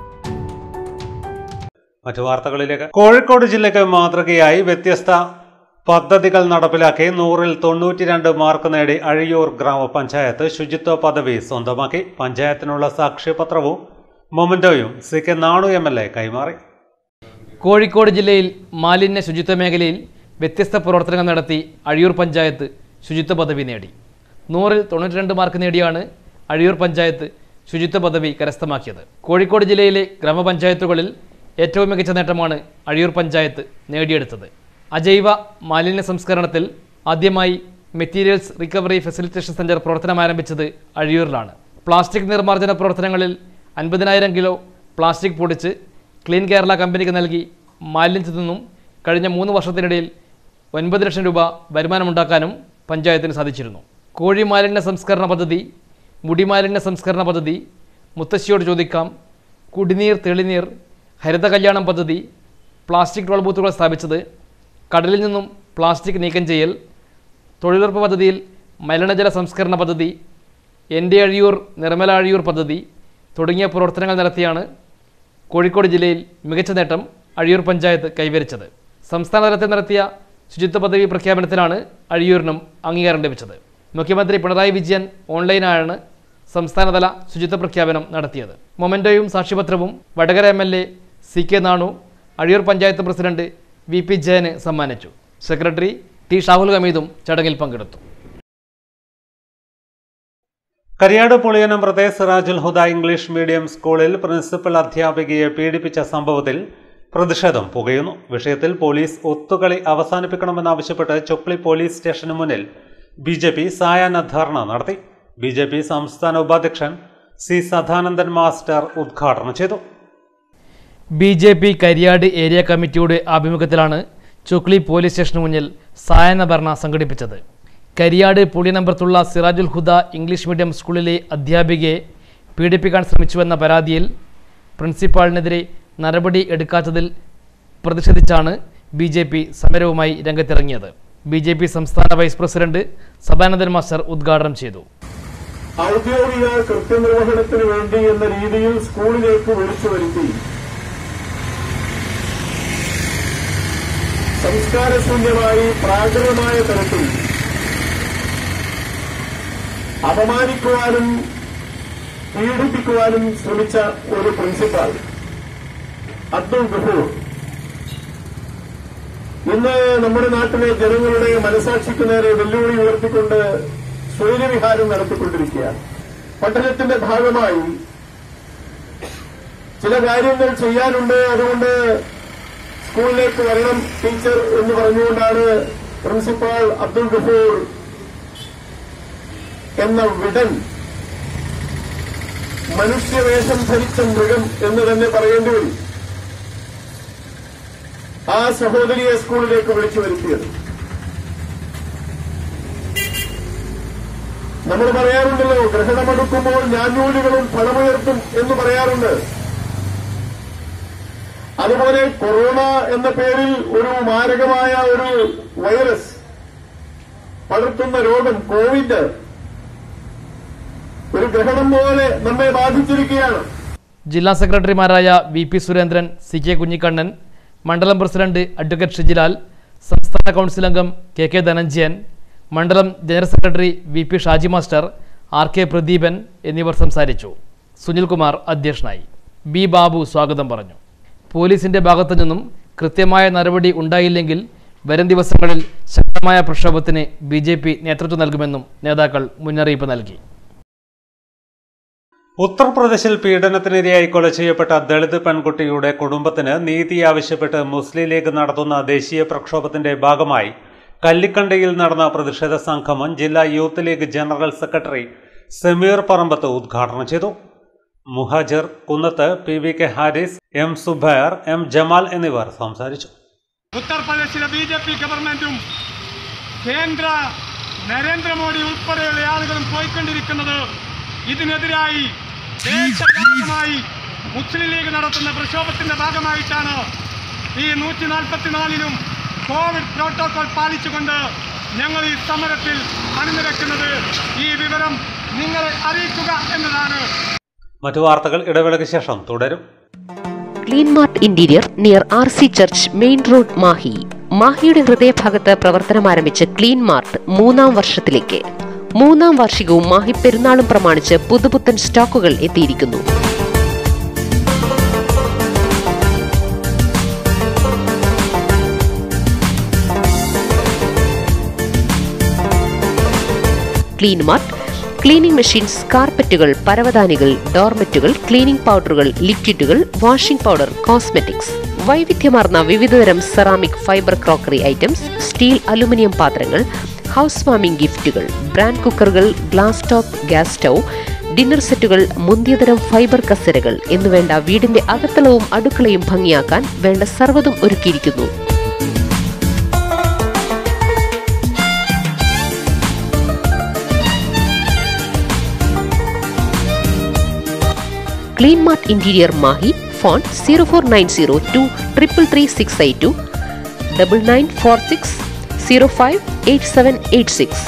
മറ്റു വാർത്തകളിലേക്ക് കോഴിക്കോട് ജില്ലയ്ക്ക് മാതൃകയായി വ്യത്യസ്ത പദ്ധതികൾ നടപ്പിലാക്കി നൂറിൽ തൊണ്ണൂറ്റിരണ്ട് മാർക്ക് നേടി അഴിയൂർ ഗ്രാമപഞ്ചായത്ത് ശുചിത്വ പദവി സ്വന്തമാക്കി പഞ്ചായത്തിനുള്ള സാക്ഷ്യപത്രവും മൊമന്റോയും C K Nanu M L A കൈമാറി കോഴിക്കോട് ജില്ലയിൽ മാലിന്യ ശുചിത്വ മേഖലയിൽ വ്യത്യസ്ത പ്രവർത്തനങ്ങൾ നടത്തി അഴിയൂർ പഞ്ചായത്ത് ശുചിത്വ പദവി നേടി നൂറിൽ തൊണ്ണൂറ്റി രണ്ട് മാർക്ക് നേടിയാണ് അഴിയൂർ പഞ്ചായത്ത് ശുചിത്വ പദവി കരസ്ഥമാക്കിയത് കോഴിക്കോട് ജില്ലയിലെ ഗ്രാമപഞ്ചായത്തുകളിൽ ഏറ്റവും മികച്ച നേട്ടമാണ് അഴിയൂർ പഞ്ചായത്ത് നേടിയെടുത്തത് അജൈവ മാലിന്യ സംസ്കരണത്തിൽ ആദ്യമായി മെറ്റീരിയൽസ് റിക്കവറി ഫെസിലിറ്റേഷൻ സെന്റർ പ്രവർത്തനം ആരംഭിച്ചത് അഴിയൂരിലാണ് പ്ലാസ്റ്റിക് നിർമ്മാർജ്ജന പ്രവർത്തനങ്ങളിൽ അൻപതിനായിരം കിലോ പ്ലാസ്റ്റിക് പൊടിച്ച് ക്ലീൻ കേരള കമ്പനിക്ക് നൽകി മാലിന്യത്തിൽ നിന്നും കഴിഞ്ഞ മൂന്ന് വർഷത്തിനിടയിൽ ഒൻപത് ലക്ഷം രൂപ വരുമാനമുണ്ടാക്കാനും പഞ്ചായത്തിന് സാധിച്ചിരുന്നു കോഴി മാലിന്യ സംസ്കരണ പദ്ധതി മുടി മാലിന്യ സംസ്കരണ പദ്ധതി മുത്തശ്ശിയോട് ചോദിക്കാം കുടിനീർ തെളിനീർ ഹരിത കല്യാണം പദ്ധതി പ്ലാസ്റ്റിക് ടോൾ ബൂത്തുകൾ സ്ഥാപിച്ചത് കടലിൽ നിന്നും പ്ലാസ്റ്റിക് നീക്കം ചെയ്യൽ തൊഴിലുറപ്പ് പദ്ധതിയിൽ മലിനജല സംസ്കരണ പദ്ധതി എൻ്റെ അഴിയൂർ നിർമ്മല അഴിയൂർ പദ്ധതി തുടങ്ങിയ പ്രവർത്തനങ്ങൾ നടത്തിയാണ് കോഴിക്കോട് ജില്ലയിൽ മികച്ച നേട്ടം അഴിയൂർ പഞ്ചായത്ത് കൈവരിച്ചത് സംസ്ഥാന തലത്തിൽ നടത്തിയ ശുചിത്വ പദവി പ്രഖ്യാപനത്തിലാണ് അഴിയൂരിനും അംഗീകാരം ലഭിച്ചത് മുഖ്യമന്ത്രി പിണറായി വിജയൻ ഓൺലൈനായാണ് സംസ്ഥാനതല ശുചിത്വ പ്രഖ്യാപനം നടത്തിയത് മൊമെന്റോയും സാക്ഷ്യപത്രവും Vadakara M L A C K Nanu Azhiyur panchayat president V P ജയന് സമ്മാനിച്ചു സെക്രട്ടറി ടി ഷാഹുൽ ഹമീദും ചടങ്ങിൽ പങ്കെടുത്തു കരിയാട് പുളിയനമ്പ്രത്തെ സിറാജുൽ ഹുദ ഇംഗ്ലീഷ് മീഡിയം സ്കൂളിൽ പ്രിൻസിപ്പൽ അധ്യാപികയെ പീഡിപ്പിച്ച സംഭവത്തിൽ പ്രതിഷേധം പുകയുന്നു വിഷയത്തിൽ പോലീസ് ഒത്തുകളി അവസാനിപ്പിക്കണമെന്നാവശ്യപ്പെട്ട് ചൊക്ലി പോലീസ് സ്റ്റേഷന് മുന്നിൽ ബി ജെ പി സായാഹ്ന ധർണ നടത്തി ബി ജെ പി സംസ്ഥാന ഉപാധ്യക്ഷൻ സി സദാനന്ദൻ മാസ്റ്റർ ഉദ്ഘാടനം ചെയ്തു B J P Kariyad area കമ്മിറ്റിയുടെ ആഭിമുഖ്യത്തിലാണ് ചുക്ലി പോലീസ് സ്റ്റേഷന് മുന്നിൽ സായന ഭരണ സംഘടിപ്പിച്ചത് കരിയാട് പുളിയനമ്പറത്തുള്ള സിറാജുൽ ഹുദ ഇംഗ്ലീഷ് മീഡിയം സ്കൂളിലെ അധ്യാപികയെ പീഡിപ്പിക്കാൻ ശ്രമിച്ചുവെന്ന പരാതിയിൽ പ്രിൻസിപ്പാളിനെതിരെ നടപടി എടുക്കാത്തതിൽ പ്രതിഷേധിച്ചാണ് ബി ജെ പി സമരവുമായി രംഗത്തിറങ്ങിയത് ബി ജെ പി സംസ്ഥാന വൈസ് പ്രസിഡന്റ് സദാനന്ദൻ മാസ്റ്റർ ഉദ്ഘാടനം ചെയ്തു ഔദ്യോഗിക കൃത്യനിർവഹണത്തിന് വേണ്ടി എന്ന രീതിയിൽ സ്കൂളിലേക്ക് വിളിച്ചു വരുത്തി സംസ്കാരശൂന്യമായി പ്രാകൃതമായ തരത്തിൽ അപമാനിക്കുവാനും പീഡിപ്പിക്കുവാനും ശ്രമിച്ച ഒരു പ്രിൻസിപ്പാൾ അബ്ദുൾ ഗഫൂർ ഇന്ന് നമ്മുടെ നാട്ടിലെ ജനങ്ങളുടെ മനസാക്ഷിക്ക് നേരെ വെല്ലുവിളി ഉയർത്തിക്കൊണ്ട് സ്വൈര്യവിഹാരം നടത്തിക്കൊണ്ടിരിക്കുകയാണ് പഠനത്തിന്റെ ഭാഗമായി ചില കാര്യങ്ങൾ ചെയ്യാനുണ്ട് അതുകൊണ്ട് സ്കൂളിലേക്ക് വരണം ടീച്ചർ എന്ന് പറഞ്ഞുകൊണ്ടാണ് പ്രിൻസിപ്പാൾ അബ്ദുൾ ഗഫൂർ എന്ന വിടൻ മനുഷ്യവേഷം ധരിച്ച മൃഗം എന്ന് തന്നെ പറയേണ്ടി വരും ആ സഹോദരിയെ സ്കൂളിലേക്ക് വിളിച്ചു വരുത്തിയത് നമ്മൾ പറയാറുണ്ടല്ലോ ഗ്രഹണമെടുക്കുമ്പോൾ ഞാഞ്ഞൂലുകളും ഫലമുയർത്തും എന്ന് പറയാറുണ്ട് അതുപോലെ കൊറോണ എന്ന പേരിൽ ഒരു മാരകമായ ഒരു വൈറസ് പടർത്തുന്ന രോഗം കോവിഡ് ഒരു ഗ്രഹണം പോലെ നമ്മെ ബാധിച്ചിരിക്കുകയാണ് ജില്ലാ സെക്രട്ടറിമാരായ V P Surendran C K Kunhikannan മണ്ഡലം പ്രസിഡന്റ് അഡ്വക്കേറ്റ് ഷിജിലാൽ സംസ്ഥാന കൗൺസിൽ അംഗം കെ കെ ധനഞ്ജയൻ മണ്ഡലം general secretary V P Shaji master R K Pradeepan എന്നിവർ സംസാരിച്ചു സുനിൽകുമാർ അധ്യക്ഷനായി ബി ബാബു സ്വാഗതം പറഞ്ഞു പോലീസിന്റെ ഭാഗത്തു നിന്നും കൃത്യമായ നടപടി ഉണ്ടായില്ലെങ്കിൽ വരും ദിവസങ്ങളിൽ ശക്തമായ പ്രക്ഷോഭത്തിന് ബി ജെ പി നേതൃത്വം നൽകുമെന്നും നേതാക്കൾ മുന്നറിയിപ്പ് നൽകി ഉത്തർപ്രദേശിൽ പീഡനത്തിനിരയായി കൊല ചെയ്യപ്പെട്ട ദളിത് പെൺകുട്ടിയുടെ കുടുംബത്തിന് നീതി ആവശ്യപ്പെട്ട് മുസ്ലിം ലീഗ് നടത്തുന്ന ദേശീയ പ്രക്ഷോഭത്തിന്റെ ഭാഗമായി കല്ലിക്കണ്ടയിൽ നടന്ന പ്രതിഷേധ സംഗമം ജില്ലാ youth league general secretary Sameer Parambath ഉദ്ഘാടനം ചെയ്തു Muhajir Kunnath P V K Haris M Subair M Jamal എന്നിവർ സംസാരിച്ചു ഉത്തർപ്രദേശിലെ ബി ജെ പി ഗവൺമെന്റും കേന്ദ്ര നരേന്ദ്രമോദി ഉൾപ്പെടെയുള്ള ആളുകളും പോയിക്കൊണ്ടിരിക്കുന്നത് ഇതിനെതിരായി ദേശവ്യാപകമായി മുസ്ലിം ലീഗ് നടത്തുന്ന പ്രക്ഷോഭത്തിന്റെ ഭാഗമായിട്ടാണ് ഈ നൂറ്റി നാൽപ്പത്തിനാലിനും കോവിഡ് പ്രോട്ടോകോൾ പാലിച്ചുകൊണ്ട് ഞങ്ങൾ ഈ സമരത്തിൽ അണിനിരക്കുന്നത് ഈ വിവരം നിങ്ങളെ അറിയിക്കുക എന്നതാണ് മറ്റു വാർത്തകൾ ഇടവേളയ്ക്ക് ശേഷം തുടരും clean mart interior near R C church main road Mahe മാഹിയുടെ ഹൃദയഭാഗത്ത് പ്രവർത്തനം ആരംഭിച്ച ക്ലീൻ മാർട്ട് മൂന്നാം വർഷത്തിലേക്ക് മൂന്നാം വാർഷികവും മാഹി പെരുന്നാളും പ്രമാണിച്ച് പുതുപുത്തൻ സ്റ്റോക്കുകൾ എത്തിയിരിക്കുന്നു ക്ലീൻ മാർട്ട് ക്ലീനിംഗ് മെഷീൻസ് കാർപ്പറ്റുകൾ പരവതാനികൾ ഡോർമെറ്റുകൾ ക്ലീനിംഗ് പൗഡറുകൾ ലിക്വിഡുകൾ വാഷിംഗ് പൗഡർ കോസ്മെറ്റിക്സ് വൈവിധ്യമാർന്ന വിവിധതരം ceramic fibre crockery items steel aluminium പാത്രങ്ങൾ ഹൗസ് വാമിംഗ് ഗിഫ്റ്റുകൾ ബ്രാൻഡ് കുക്കറുകൾ glass top gas stove dinner സെറ്റുകൾ മുന്തിയതരം ഫൈബർ കസരകൾ എന്നുവേണ്ട വീടിന്റെ അകത്തളവും അടുക്കളയും ഭംഗിയാക്കാൻ വേണ്ട സർവ്വതും ഒരുക്കിയിരിക്കുന്നു clean mart interior Mahe phone zero four nine zero two triple three six eight two double nine four six zero five eight seven eight six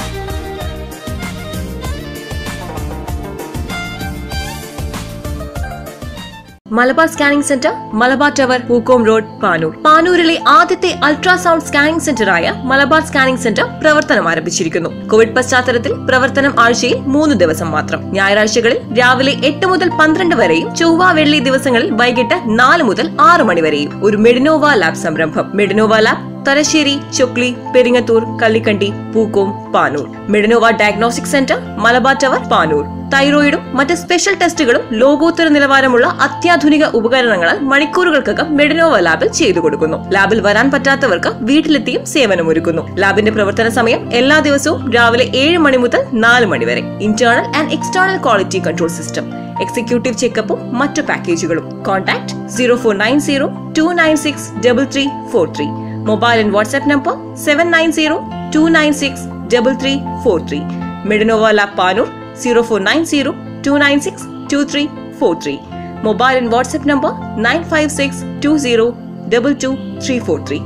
Malabar scanning centre Malabar tower Pookkom road Panoor പാനൂരിലെ ആദ്യത്തെ ultrasound scanning സെന്ററായ Malabar scanning centre പ്രവർത്തനം ആരംഭിച്ചിരിക്കുന്നു Covid പശ്ചാത്തലത്തിൽ പ്രവർത്തനം ആഴ്ചയിൽ മൂന്ന് ദിവസം മാത്രം ഞായറാഴ്ചകളിൽ രാവിലെ എട്ട് മുതൽ പന്ത്രണ്ട് വരെയും ചൊവ്വ വെള്ളി ദിവസങ്ങളിൽ വൈകിട്ട് നാല് മുതൽ ആറ് മണി വരെയും ഒരു മെഡിനോവ ലാബ് സംരംഭം Medinova lab Thalassery Chokli Peringathur Kallikkandi Pookkom Panoor Medinova diagnostic centre Malabar tower Panoor തൈറോയിഡും മറ്റ് സ്പെഷ്യൽ ടെസ്റ്റുകളും ലോകോത്തര നിലവാരമുള്ള അത്യാധുനിക ഉപകരണങ്ങളാൽ മണിക്കൂറുകൾക്കകം മെഡിനോവ ലാബിൽ ചെയ്തു കൊടുക്കുന്നു ലാബിൽ വരാൻ പറ്റാത്തവർക്ക് വീട്ടിലെത്തിയും സേവനമൊരുക്കുന്നു ലാബിന്റെ പ്രവർത്തന സമയം എല്ലാ ദിവസവും രാവിലെ ഏഴ് മണി മുതൽ നാല് മണി വരെ internal and external quality control system executive ചെക്കപ്പും മറ്റു പാക്കേജുകളും contact zero four nine zero two nine six double three four three mobile and WhatsApp number seven nine zero two nine six double three four three Medinova lab Panoor zero four nine zero two nine six two three four three mobile and WhatsApp number nine five six two zero double two three four three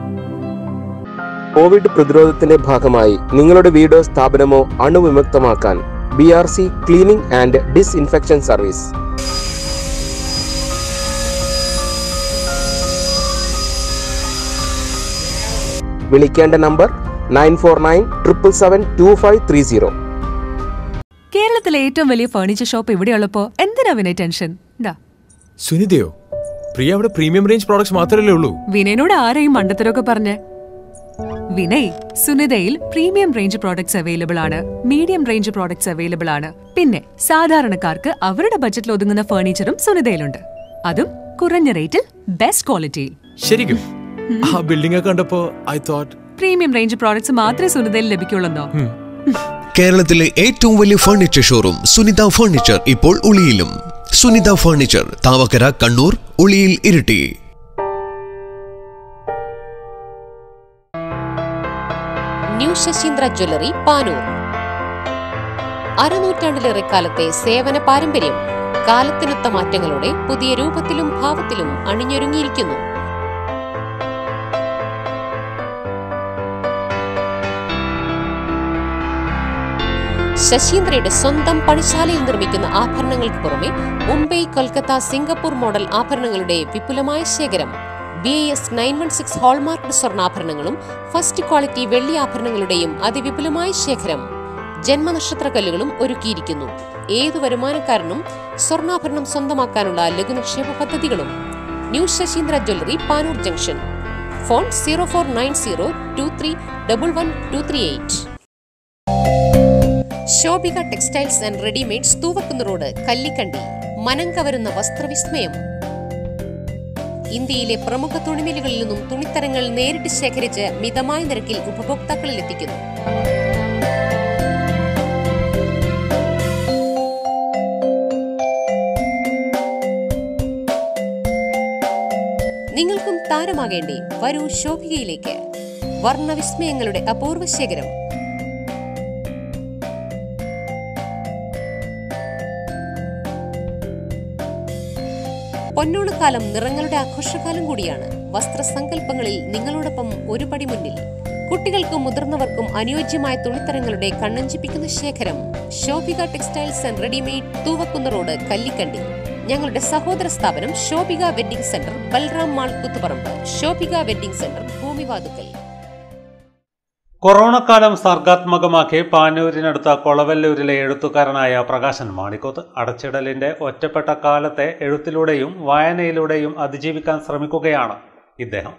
covid പ്രതിരോധത്തിന്റെ ഭാഗമായി നിങ്ങളുടെ വീടോ സ്ഥാപനമോ അണുവിമുക്തമാക്കാൻ B R C cleaning and disinfection service വിളിക്കേണ്ട number nine four nine triple seven two five three zero കേരളത്തിലെ ഏറ്റവും വലിയ ഫർണിച്ചർ ഷോപ്പ് ഇവിടെയുള്ളപ്പോ എന്തിനാ വിനയ ടെൻഷൻ ഇതാ സുനിതയോ പ്രിയ അവിടെ പ്രീമിയം റേഞ്ച് പ്രോഡക്ട്സ് മാത്രമല്ലേ ഉള്ളൂ വിനയനോട് ആരെയും മണ്ടത്തരമൊക്കെ പറഞ്ഞ് വിനയ് സുനിതയിൽ പ്രീമിയം റേഞ്ച് പ്രോഡക്ട്സ് അവൈലബിൾ ആണ് മീഡിയം റേഞ്ച് പ്രോഡക്ട്സ് അവൈലബിൾ ആണ് പിന്നെ സാധാരണക്കാർക്ക് അവരുടെ ബജറ്റിൽ ഒതുങ്ങുന്ന ഫർണിച്ചറും സുനിതയിലുണ്ട് അതും കുറഞ്ഞ റേറ്റിൽ ബെസ്റ്റ് ക്വാളിറ്റിയിൽ ശരിക്കും ആ ബിൽഡിംഗ് കണ്ടപ്പോ I thought premium range products മാത്രമേ സുനിതയിൽ ലഭിക്കുള്ളൂ കേരളത്തിലെ ഏറ്റവും വലിയ ഫർണിച്ചർ ഷോറൂം സുനിത ഫർണിച്ചർ ഇപ്പോൾ ഉളിയിലും Sunitha furniture Thavakkara Kannur Uliyil Iritty new Sasheendra jewellery Panoor അരനൂറ്റാണ്ടിലേറെ കാലത്തെ സേവന പാരമ്പര്യം കാലത്തിനൊത്ത മാറ്റങ്ങളോടെ പുതിയ രൂപത്തിലും ഭാവത്തിലും അണിഞ്ഞൊരുങ്ങിയിരിക്കുന്നു ശശീന്ദ്രയുടെ സ്വന്തം പണിശാലയിൽ നിർമ്മിക്കുന്ന ആഭരണങ്ങൾക്ക് പുറമെ മുംബൈ കൊൽക്കത്ത സിംഗപ്പൂർ മോഡൽ ആഭരണങ്ങളുടെ വിപുലമായ ശേഖരം B S nine one six hallmark സ്വർണ്ണാഭരണങ്ങളും ഫസ്റ്റ് ക്വാളിറ്റി വെള്ളി ആഭരണങ്ങളുടെയും അതിവിപുലമായ ശേഖരം ജന്മനക്ഷത്രക്കല്ലുകളും ഒരുക്കിയിരിക്കുന്നു ഏതു വരുമാനക്കാരനും സ്വർണ്ണാഭരണം സ്വന്തമാക്കാനുള്ള ലഘുനിക്ഷേപ പദ്ധതികളും new Sasheendra jewellery Panoor junction phone zero four nine zero two three double one two three eight Shobhika textiles and readymades Thoovakkunnu road Kallikkandi മനം കവരുന്ന വസ്ത്രവിസ്മയം ഇന്ത്യയിലെ പ്രമുഖ തുണിമില്ലുകളിൽ നിന്നും തുണിത്തരങ്ങൾ നേരിട്ട് ശേഖരിച്ച് മിതമായ നിരക്കിൽ ഉപഭോക്താക്കളിൽ എത്തിക്കുന്നു നിങ്ങൾക്കും താരമാകേണ്ടേ വരൂ ശോഭികയിലേക്ക് വർണ്ണവിസ്മയങ്ങളുടെ അപൂർവ ശേഖരം പൊന്നോണക്കാലം നിറങ്ങളുടെ ആഘോഷകാലം കൂടിയാണ് വസ്ത്രസങ്കല്പങ്ങളിൽ നിങ്ങളോടൊപ്പം ഒരു പടി മുന്നിൽ കുട്ടികൾക്കും മുതിർന്നവർക്കും അനുയോജ്യമായ തുണിത്തരങ്ങളുടെ കണ്ണഞ്ചിപ്പിക്കുന്ന ശേഖരം Shobhika textiles and readymade Thoovakkunnu road Kallikkandi ഞങ്ങളുടെ സഹോദര സ്ഥാപനം Shobhika wedding centre Balram mall Kuthuparamba Shobhika wedding centre Bhoomivathukkal corona കാലം സർഗാത്മകമാക്കി പാനൂരിനടുത്ത കൊളവല്ലൂരിലെ എഴുത്തുകാരനായ പ്രകാശൻ മാണിക്കോത്ത് അടച്ചിടലിന്റെ ഒറ്റപ്പെട്ട കാലത്തെ എഴുത്തിലൂടെയും വായനയിലൂടെയും അതിജീവിക്കാൻ ശ്രമിക്കുകയാണ് ഇദ്ദേഹം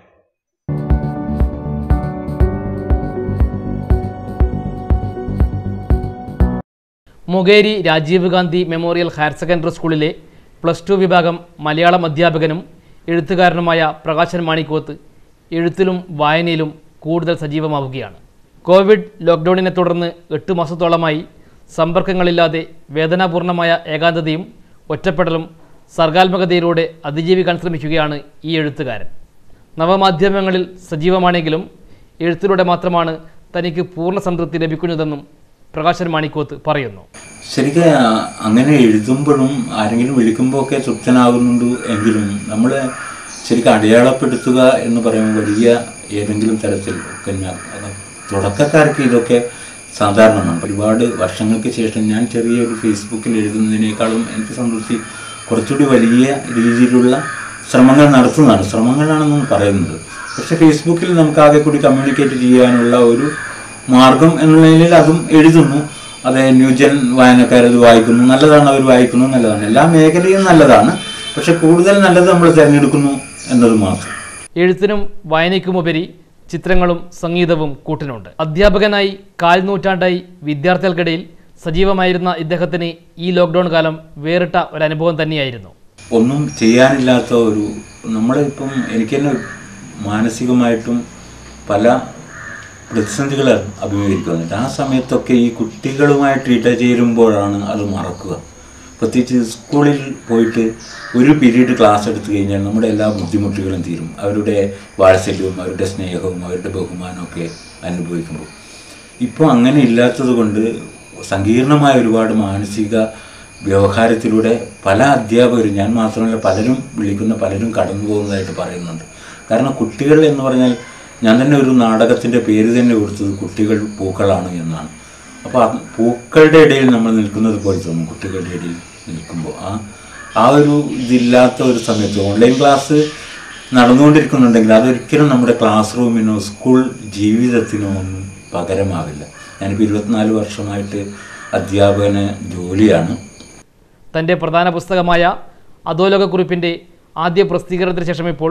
Mukeri Rajiv Gandhi memorial higher secondary സ്കൂളിലെ പ്ലസ് ടു വിഭാഗം മലയാളം അധ്യാപകനും എഴുത്തുകാരനുമായ പ്രകാശൻ മാണിക്കോത്ത് എഴുത്തിലും വായനയിലും കൂടുതൽ സജീവമാവുകയാണ് കോവിഡ് ലോക്ക്ഡൗണിനെ തുടർന്ന് എട്ട് മാസത്തോളമായി സമ്പർക്കങ്ങളില്ലാതെ വേദനാപൂർണമായ ഏകാന്തതയും ഒറ്റപ്പെടലും സർഗാത്മകതയിലൂടെ അതിജീവിക്കാൻ ശ്രമിക്കുകയാണ് ഈ എഴുത്തുകാരൻ നവമാധ്യമങ്ങളിൽ സജീവമാണെങ്കിലും എഴുത്തിലൂടെ മാത്രമാണ് തനിക്ക് പൂർണ്ണ സംതൃപ്തി ലഭിക്കുന്നതെന്നും പ്രകാശൻ മാണിക്കോത്ത് പറയുന്നു ശരിക്കും അങ്ങനെ എഴുതുമ്പോഴും ആരെങ്കിലും വിളിക്കുമ്പോൾ ഒക്കെ തൃപ്തനാകുന്നുണ്ട് എങ്കിലും നമ്മൾ ശരിക്കും അടയാളപ്പെടുത്തുക എന്ന് പറയുമ്പോൾ വലിയ ഏതെങ്കിലും തരത്തിൽ ഒക്കെ ഞാൻ തുടക്കക്കാർക്ക് ഇതൊക്കെ സാധാരണമാണ് ഒരുപാട് വർഷങ്ങൾക്ക് ശേഷം ഞാൻ ചെറിയൊരു ഫേസ്ബുക്കിൽ എഴുതുന്നതിനേക്കാളും എനിക്ക് സംതൃപ്തി കുറച്ചുകൂടി വലിയ രീതിയിലുള്ള ശ്രമങ്ങൾ നടത്തുന്നതാണ് ശ്രമങ്ങളാണെന്നാണ് പറയുന്നത് പക്ഷേ ഫേസ്ബുക്കിൽ നമുക്ക് ആകെ കൂടി കമ്മ്യൂണിക്കേറ്റ് ചെയ്യാനുള്ള ഒരു മാർഗം എന്നുള്ള നിലയിൽ അതും എഴുതുന്നു അത് ന്യൂജൻ വായനക്കാരത് വായിക്കുന്നു നല്ലതാണ് അവർ വായിക്കുന്നു നല്ലതാണ് എല്ലാ മേഖലയും നല്ലതാണ് പക്ഷെ കൂടുതൽ നല്ലത് നമ്മൾ തിരഞ്ഞെടുക്കുന്നു എന്നത് മാത്രം എഴുത്തിനും വായനയ്ക്കുമുപരി ചിത്രങ്ങളും സംഗീതവും കൂട്ടിനുണ്ട് അധ്യാപകനായി കാൽ നൂറ്റാണ്ടായി വിദ്യാർത്ഥികൾക്കിടയിൽ സജീവമായിരുന്ന ഇദ്ദേഹത്തിന് ഈ ലോക്ക്ഡൗൺ കാലം വേറിട്ട ഒരനുഭവം തന്നെയായിരുന്നു ഒന്നും ചെയ്യാനില്ലാത്ത ഒരു നമ്മളിപ്പം എനിക്ക് തന്നെ മാനസികമായിട്ടും പല പ്രതിസന്ധികൾ അഭിമുഖീകരിക്കുന്നുണ്ട് ആ സമയത്തൊക്കെ ഈ കുട്ടികളുമായിട്ട് ഇടചേരുമ്പോഴാണ് അത് മറക്കുക പ്രത്യേകിച്ച് സ്കൂളിൽ പോയിട്ട് ഒരു പീരീഡ് ക്ലാസ് എടുത്തു കഴിഞ്ഞാൽ നമ്മുടെ എല്ലാ ബുദ്ധിമുട്ടുകളും തീരും അവരുടെ വാത്സല്യവും അവരുടെ സ്നേഹവും അവരുടെ ബഹുമാനവും ഒക്കെ അനുഭവിക്കുമ്പോൾ ഇപ്പോൾ അങ്ങനെ ഇല്ലാത്തത് കൊണ്ട് സങ്കീർണമായ ഒരുപാട് മാനസിക വ്യവഹാരത്തിലൂടെ പല അധ്യാപകരും ഞാൻ മാത്രമല്ല പലരും വിളിക്കുന്ന പലരും കടന്നു പോകുന്നതായിട്ട് പറയുന്നുണ്ട് കാരണം കുട്ടികൾ എന്ന് പറഞ്ഞാൽ ഞാൻ തന്നെ ഒരു നാടകത്തിൻ്റെ പേര് തന്നെ കൊടുത്തത് കുട്ടികൾ പൂക്കളാണ് എന്നാണ് അപ്പോൾ ആ പൂക്കളുടെ ഇടയിൽ നമ്മൾ നിൽക്കുന്നത് പോലെ തോന്നും കുട്ടികളുടെ ഇടയിൽ നിൽക്കുമ്പോൾ ആ ആ ഒരു ഇതില്ലാത്ത ഒരു സമയത്ത് ഓൺലൈൻ ക്ലാസ് നടന്നുകൊണ്ടിരിക്കുന്നുണ്ടെങ്കിൽ അതൊരിക്കലും നമ്മുടെ ക്ലാസ് റൂമിനോ സ്കൂൾ ജീവിതത്തിനോ ഒന്നും പകരമാവില്ല ഞാനിപ്പോൾ ഇരുപത്തിനാല് വർഷമായിട്ട് അധ്യാപകന് ജോലിയാണ് തൻ്റെ പ്രധാന പുസ്തകമായ അധോലോകക്കുറിപ്പിൻ്റെ ആദ്യ പ്രസിദ്ധീകരണത്തിന് ശേഷം ഇപ്പോൾ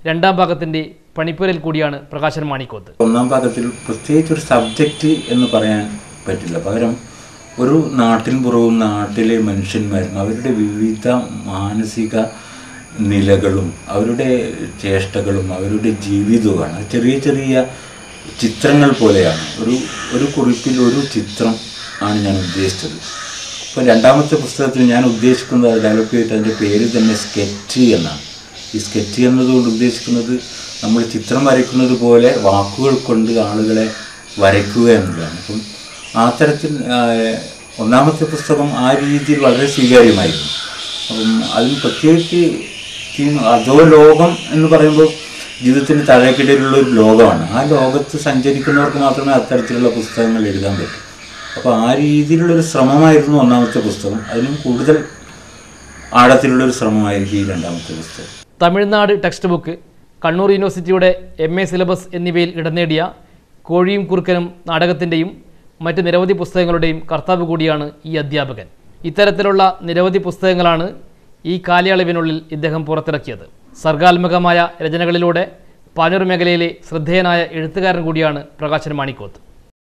രണ്ടാം ഭാഗത്തിൻ്റെ പണിപ്പുരയിൽ കൂടിയാണ് പ്രകാശൻ മാണിക്കോത്ത് ഒന്നാം ഭാഗത്തിൽ പ്രത്യേകിച്ച് ഒരു സബ്ജക്റ്റ് എന്ന് പറയാൻ പറ്റില്ല പകരം ഒരു നാട്ടിൻ പുറവും നാട്ടിലെ മനുഷ്യന്മാരും അവരുടെ വിവിധ മാനസിക നിലകളും അവരുടെ ചേഷ്ടകളും അവരുടെ ജീവിതവുമാണ് അത് ചെറിയ ചെറിയ ചിത്രങ്ങൾ പോലെയാണ് ഒരു ഒരു കുറിപ്പിൽ ഒരു ചിത്രം ആണ് ഞാൻ ഉദ്ദേശിച്ചത് ഇപ്പോൾ രണ്ടാമത്തെ പുസ്തകത്തിൽ ഞാൻ ഉദ്ദേശിക്കുന്നത് ഡെവലപ്പ് ചെയ്തിട്ട് അതിൻ്റെ പേര് തന്നെ സ്കെച്ച് എന്നാണ് ഈ സ്കെച്ച് എന്നതുകൊണ്ട് ഉദ്ദേശിക്കുന്നത് നമ്മൾ ചിത്രം വരയ്ക്കുന്നത് പോലെ വാക്കുകൾ കൊണ്ട് ആളുകളെ വരയ്ക്കുക എന്നുള്ളതാണ് അപ്പം ആ തരത്തിൽ ആ, ഒന്നാമത്തെ പുസ്തകം ആ രീതിയിൽ വളരെ സ്വീകാര്യമായിരുന്നു അപ്പം അതിന് പ്രത്യേകിച്ച് തീം അതോ ലോകം എന്ന് പറയുമ്പോൾ ജീവിതത്തിന് താഴേക്കിടയിലുള്ള ഒരു ലോകമാണ് ആ ലോകത്ത് സഞ്ചരിക്കുന്നവർക്ക് മാത്രമേ അത്തരത്തിലുള്ള പുസ്തകങ്ങൾ എഴുതാൻ പറ്റൂ അപ്പോൾ ആ രീതിയിലുള്ളൊരു ശ്രമമായിരുന്നു ഒന്നാമത്തെ പുസ്തകം അതിനും കൂടുതൽ ആഴത്തിലുള്ളൊരു ശ്രമമായിരിക്കും ഈ രണ്ടാമത്തെ പുസ്തകം തമിഴ്നാട് ടെക്സ്റ്റ് ബുക്ക് കണ്ണൂർ യൂണിവേഴ്സിറ്റിയുടെ എം എ സിലബസ് എന്നിവയിൽ ഇടം നേടിയ കോഴിയും കുറുക്കനും നാടകത്തിൻ്റെയും മറ്റ് നിരവധി പുസ്തകങ്ങളുടെയും കർത്താവ് കൂടിയാണ് ഈ അധ്യാപകൻ ഇത്തരത്തിലുള്ള നിരവധി പുസ്തകങ്ങളാണ് ഈ കാലയളവിനുള്ളിൽ ഇദ്ദേഹം പുറത്തിറക്കിയത് സർഗാത്മകമായ രചനകളിലൂടെ പാനൂർ മേഖലയിലെ ശ്രദ്ധേയനായ എഴുത്തുകാരൻ കൂടിയാണ് പ്രകാശൻ മാണിക്കോത്ത്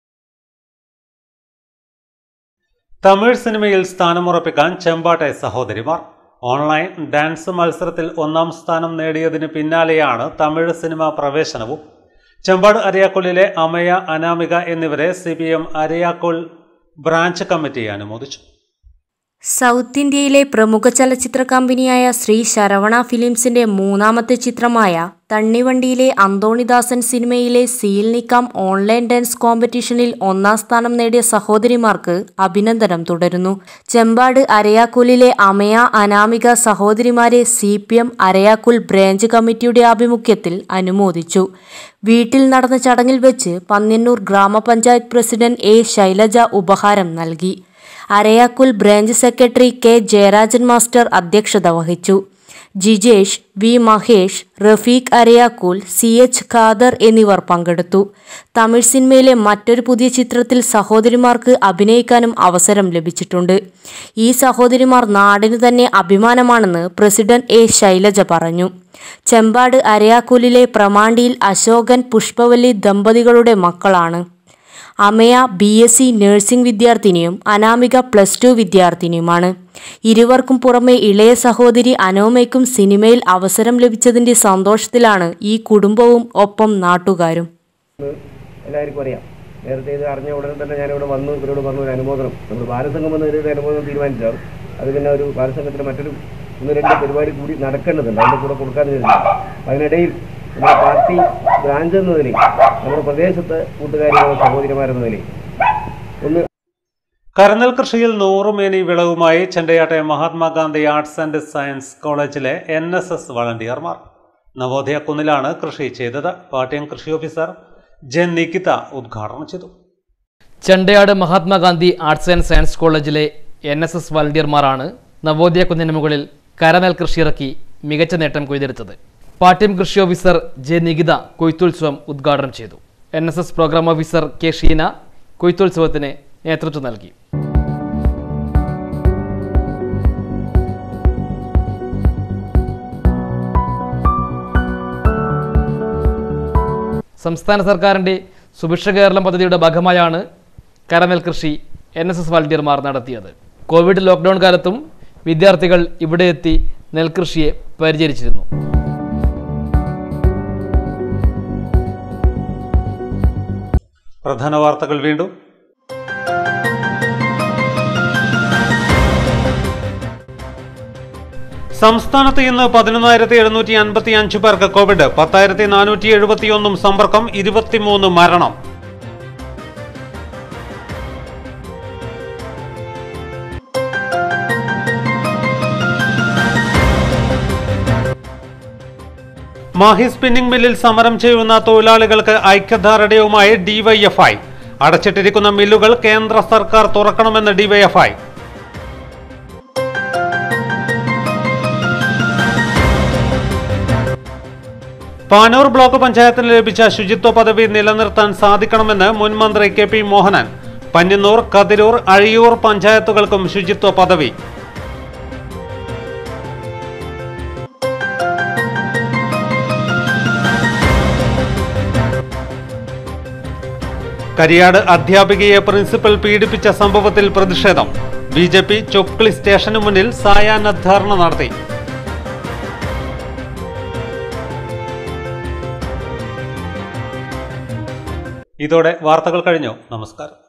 തമിഴ് സിനിമയിൽ സ്ഥാനമുറപ്പിക്കാൻ ചെമ്പാട്ടെ സഹോദരിമാർ ഓൺലൈൻ ഡാൻസ് മത്സരത്തിൽ ഒന്നാം സ്ഥാനം നേടിയതിന് പിന്നാലെയാണ് തമിഴ് സിനിമ പ്രവേശനവും ചെമ്പാട് അരിയാക്കുളിലെ അമയ അനാമിക എന്നിവരെ C P M Ariyakkul branch committee അനുമോദിച്ചു സൗത്ത് ഇന്ത്യയിലെ പ്രമുഖ ചലച്ചിത്ര കമ്പനിയായ ശ്രീ ശരവണ ഫിലിംസിന്റെ മൂന്നാമത്തെ ചിത്രമായ തണ്ണിവണ്ടിയിലെ അന്തോണിദാസൻ സിനിമയിലെ സീൽ നിക്കാം ഓൺലൈൻ ഡാൻസ് കോമ്പറ്റീഷനിൽ ഒന്നാം സ്ഥാനം നേടിയ സഹോദരിമാർക്ക് അഭിനന്ദനം തുടരുന്നു ചെമ്പാട് അരയാക്കുലിലെ അമയ അനാമിക സഹോദരിമാരെ C P M Arayakkul branch കമ്മിറ്റിയുടെ ആഭിമുഖ്യത്തിൽ അനുമോദിച്ചു വീട്ടിൽ നടന്ന ചടങ്ങിൽ വെച്ച് പന്ന്യന്നൂർ ഗ്രാമപഞ്ചായത്ത് പ്രസിഡന്റ് എ ശൈലജ ഉപഹാരം നൽകി Arayakkul branch secretary K Jayarajan master അധ്യക്ഷത വഹിച്ചു Jijesh V Mahesh Rafeeq Arayakkul C H Khader എന്നിവർ പങ്കെടുത്തു തമിഴ് സിനിമയിലെ മറ്റൊരു പുതിയ ചിത്രത്തിൽ സഹോദരിമാർക്ക് അഭിനയിക്കാനും അവസരം ലഭിച്ചിട്ടുണ്ട് ഈ സഹോദരിമാർ നാടിനു തന്നെ അഭിമാനമാണെന്ന് പ്രസിഡന്റ് എ ശൈലജ പറഞ്ഞു ചെമ്പാട് അരയാക്കുലിലെ പ്രമാണ്ടിയിൽ അശോകൻ പുഷ്പവല്ലി ദമ്പതികളുടെ മക്കളാണ് Amaya B S C nursing വിദ്യാർത്ഥിനിയും അനാമിക പ്ലസ് ടു വിദ്യാർത്ഥിനിയുമാണ് ഇരുവർക്കും പുറമെ ഇളയ സഹോദരി അനോമയ്ക്കും സിനിമയിൽ അവസരം ലഭിച്ചതിന്റെ സന്തോഷത്തിലാണ് ഈ കുടുംബവും ഒപ്പം നാട്ടുകാരും എല്ലാവർക്കും അറിയാം നേരത്തെ ഇത് അറിഞ്ഞ ഉടനെ തന്നെ ഞാനിവിടെ വന്നു ഇവരോട് പറഞ്ഞ ഒരു അനുമോദനം നമ്മൾ ബാലസംഘം വന്ന് ഒരു അനുമോദനം തീരുമാനിച്ചാണ് അത് പിന്നെ ഒരു ബാലസംഘത്തിന് മറ്റൊരു ഒന്ന് രണ്ട് പരിപാടി കൂടി നടക്കേണ്ടതുണ്ട് അതിൻ്റെ കൂടെ കൊടുക്കാൻ അതിനിടയിൽ നമ്മുടെ പാർട്ടി ബ്രാഞ്ച് എന്ന നിലയിൽ നമ്മുടെ പ്രദേശത്ത് കൂട്ടുകാരികളും സഹോദരിമാരെന്ന നിലയിൽ ഒന്ന് കരനെൽ കൃഷിയിൽ നൂറുമേനി വിളവുമായി ചെണ്ടയാട്ടെ മഹാത്മാഗാന്ധി ആർട്സ് ആൻഡ് സയൻസ് കോളേജിലെ എൻ എസ് എസ് വളണ്ടിയർമാർ നവോദയ കുന്നിലാണ് കൃഷി ചെയ്തത് പാട്യം കൃഷി ഓഫീസർ ജെ നികിത ഉദ്ഘാടനം ചെയ്തു Chendayad Mahatma Gandhi arts and science കോളേജിലെ എൻ എസ് എസ് വളണ്ടിയർമാരാണ് നവോദയ കുന്നിന് മുകളിൽ കരനെൽ കൃഷി ഇറക്കി മികച്ച നേട്ടം കൊയ്തെടുത്തത് പാട്യം കൃഷി ഓഫീസർ ജെ നികിത കൊയ്ത്തുത്സവം ഉദ്ഘാടനം ചെയ്തു N S S program officer K Sheena കൊയ്ത്തുത്സവത്തിന് നേതൃത്വം നൽകി സംസ്ഥാന സർക്കാരിൻ്റെ സുഭിക്ഷ കേരളം പദ്ധതിയുടെ ഭാഗമായാണ് കരനെൽ കൃഷി എൻ എസ് എസ് വളണ്ടിയർമാർ നടത്തിയത് കോവിഡ് ലോക്ക്ഡൗൺ കാലത്തും വിദ്യാർത്ഥികൾ ഇവിടെ എത്തി നെൽകൃഷിയെ പരിചരിച്ചിരുന്നു പ്രധാന വാർത്തകൾ വീണ്ടും സംസ്ഥാനത്ത് ഇന്ന് പതിനൊന്നായിരത്തി എഴുന്നൂറ്റി അൻപത്തി അഞ്ച് പേർക്ക് കോവിഡ് പത്തായിരത്തി നാനൂറ്റി എഴുപത്തിയൊന്നും സമ്പർക്കം ഇരുപത്തിമൂന്ന് മരണം മാഹി സ്പിന്നിംഗ് മില്ലിൽ സമരം ചെയ്യുന്ന തൊഴിലാളികൾക്ക് ഐക്യദാർഢ്യവുമായി ഡിവൈഎഫ്ഐ അടച്ചിട്ടിരിക്കുന്ന മില്ലുകൾ കേന്ദ്ര സർക്കാർ തുറക്കണമെന്ന് ഡിവൈഎഫ്ഐ പാനൂർ ബ്ലോക്ക് പഞ്ചായത്തിന് ലഭിച്ച ശുചിത്വ പദവി നിലനിർത്താൻ സാധിക്കണമെന്ന് മുൻ മന്ത്രി കെ പി മോഹനൻ പന്യന്നൂർ കതിരൂർ അഴിയൂർ പഞ്ചായത്തുകൾക്കും ശുചിത്വ പദവി കരിയാട് അധ്യാപികയെ പ്രിൻസിപ്പൽ പീഡിപ്പിച്ച സംഭവത്തിൽ പ്രതിഷേധം ബി ജെ പി ചൊക്കളി സ്റ്റേഷന് മുന്നിൽ സായാഹ്ന ധർണ നടത്തി ഇതോടെ വാർത്തകൾ കഴിഞ്ഞു നമസ്കാരം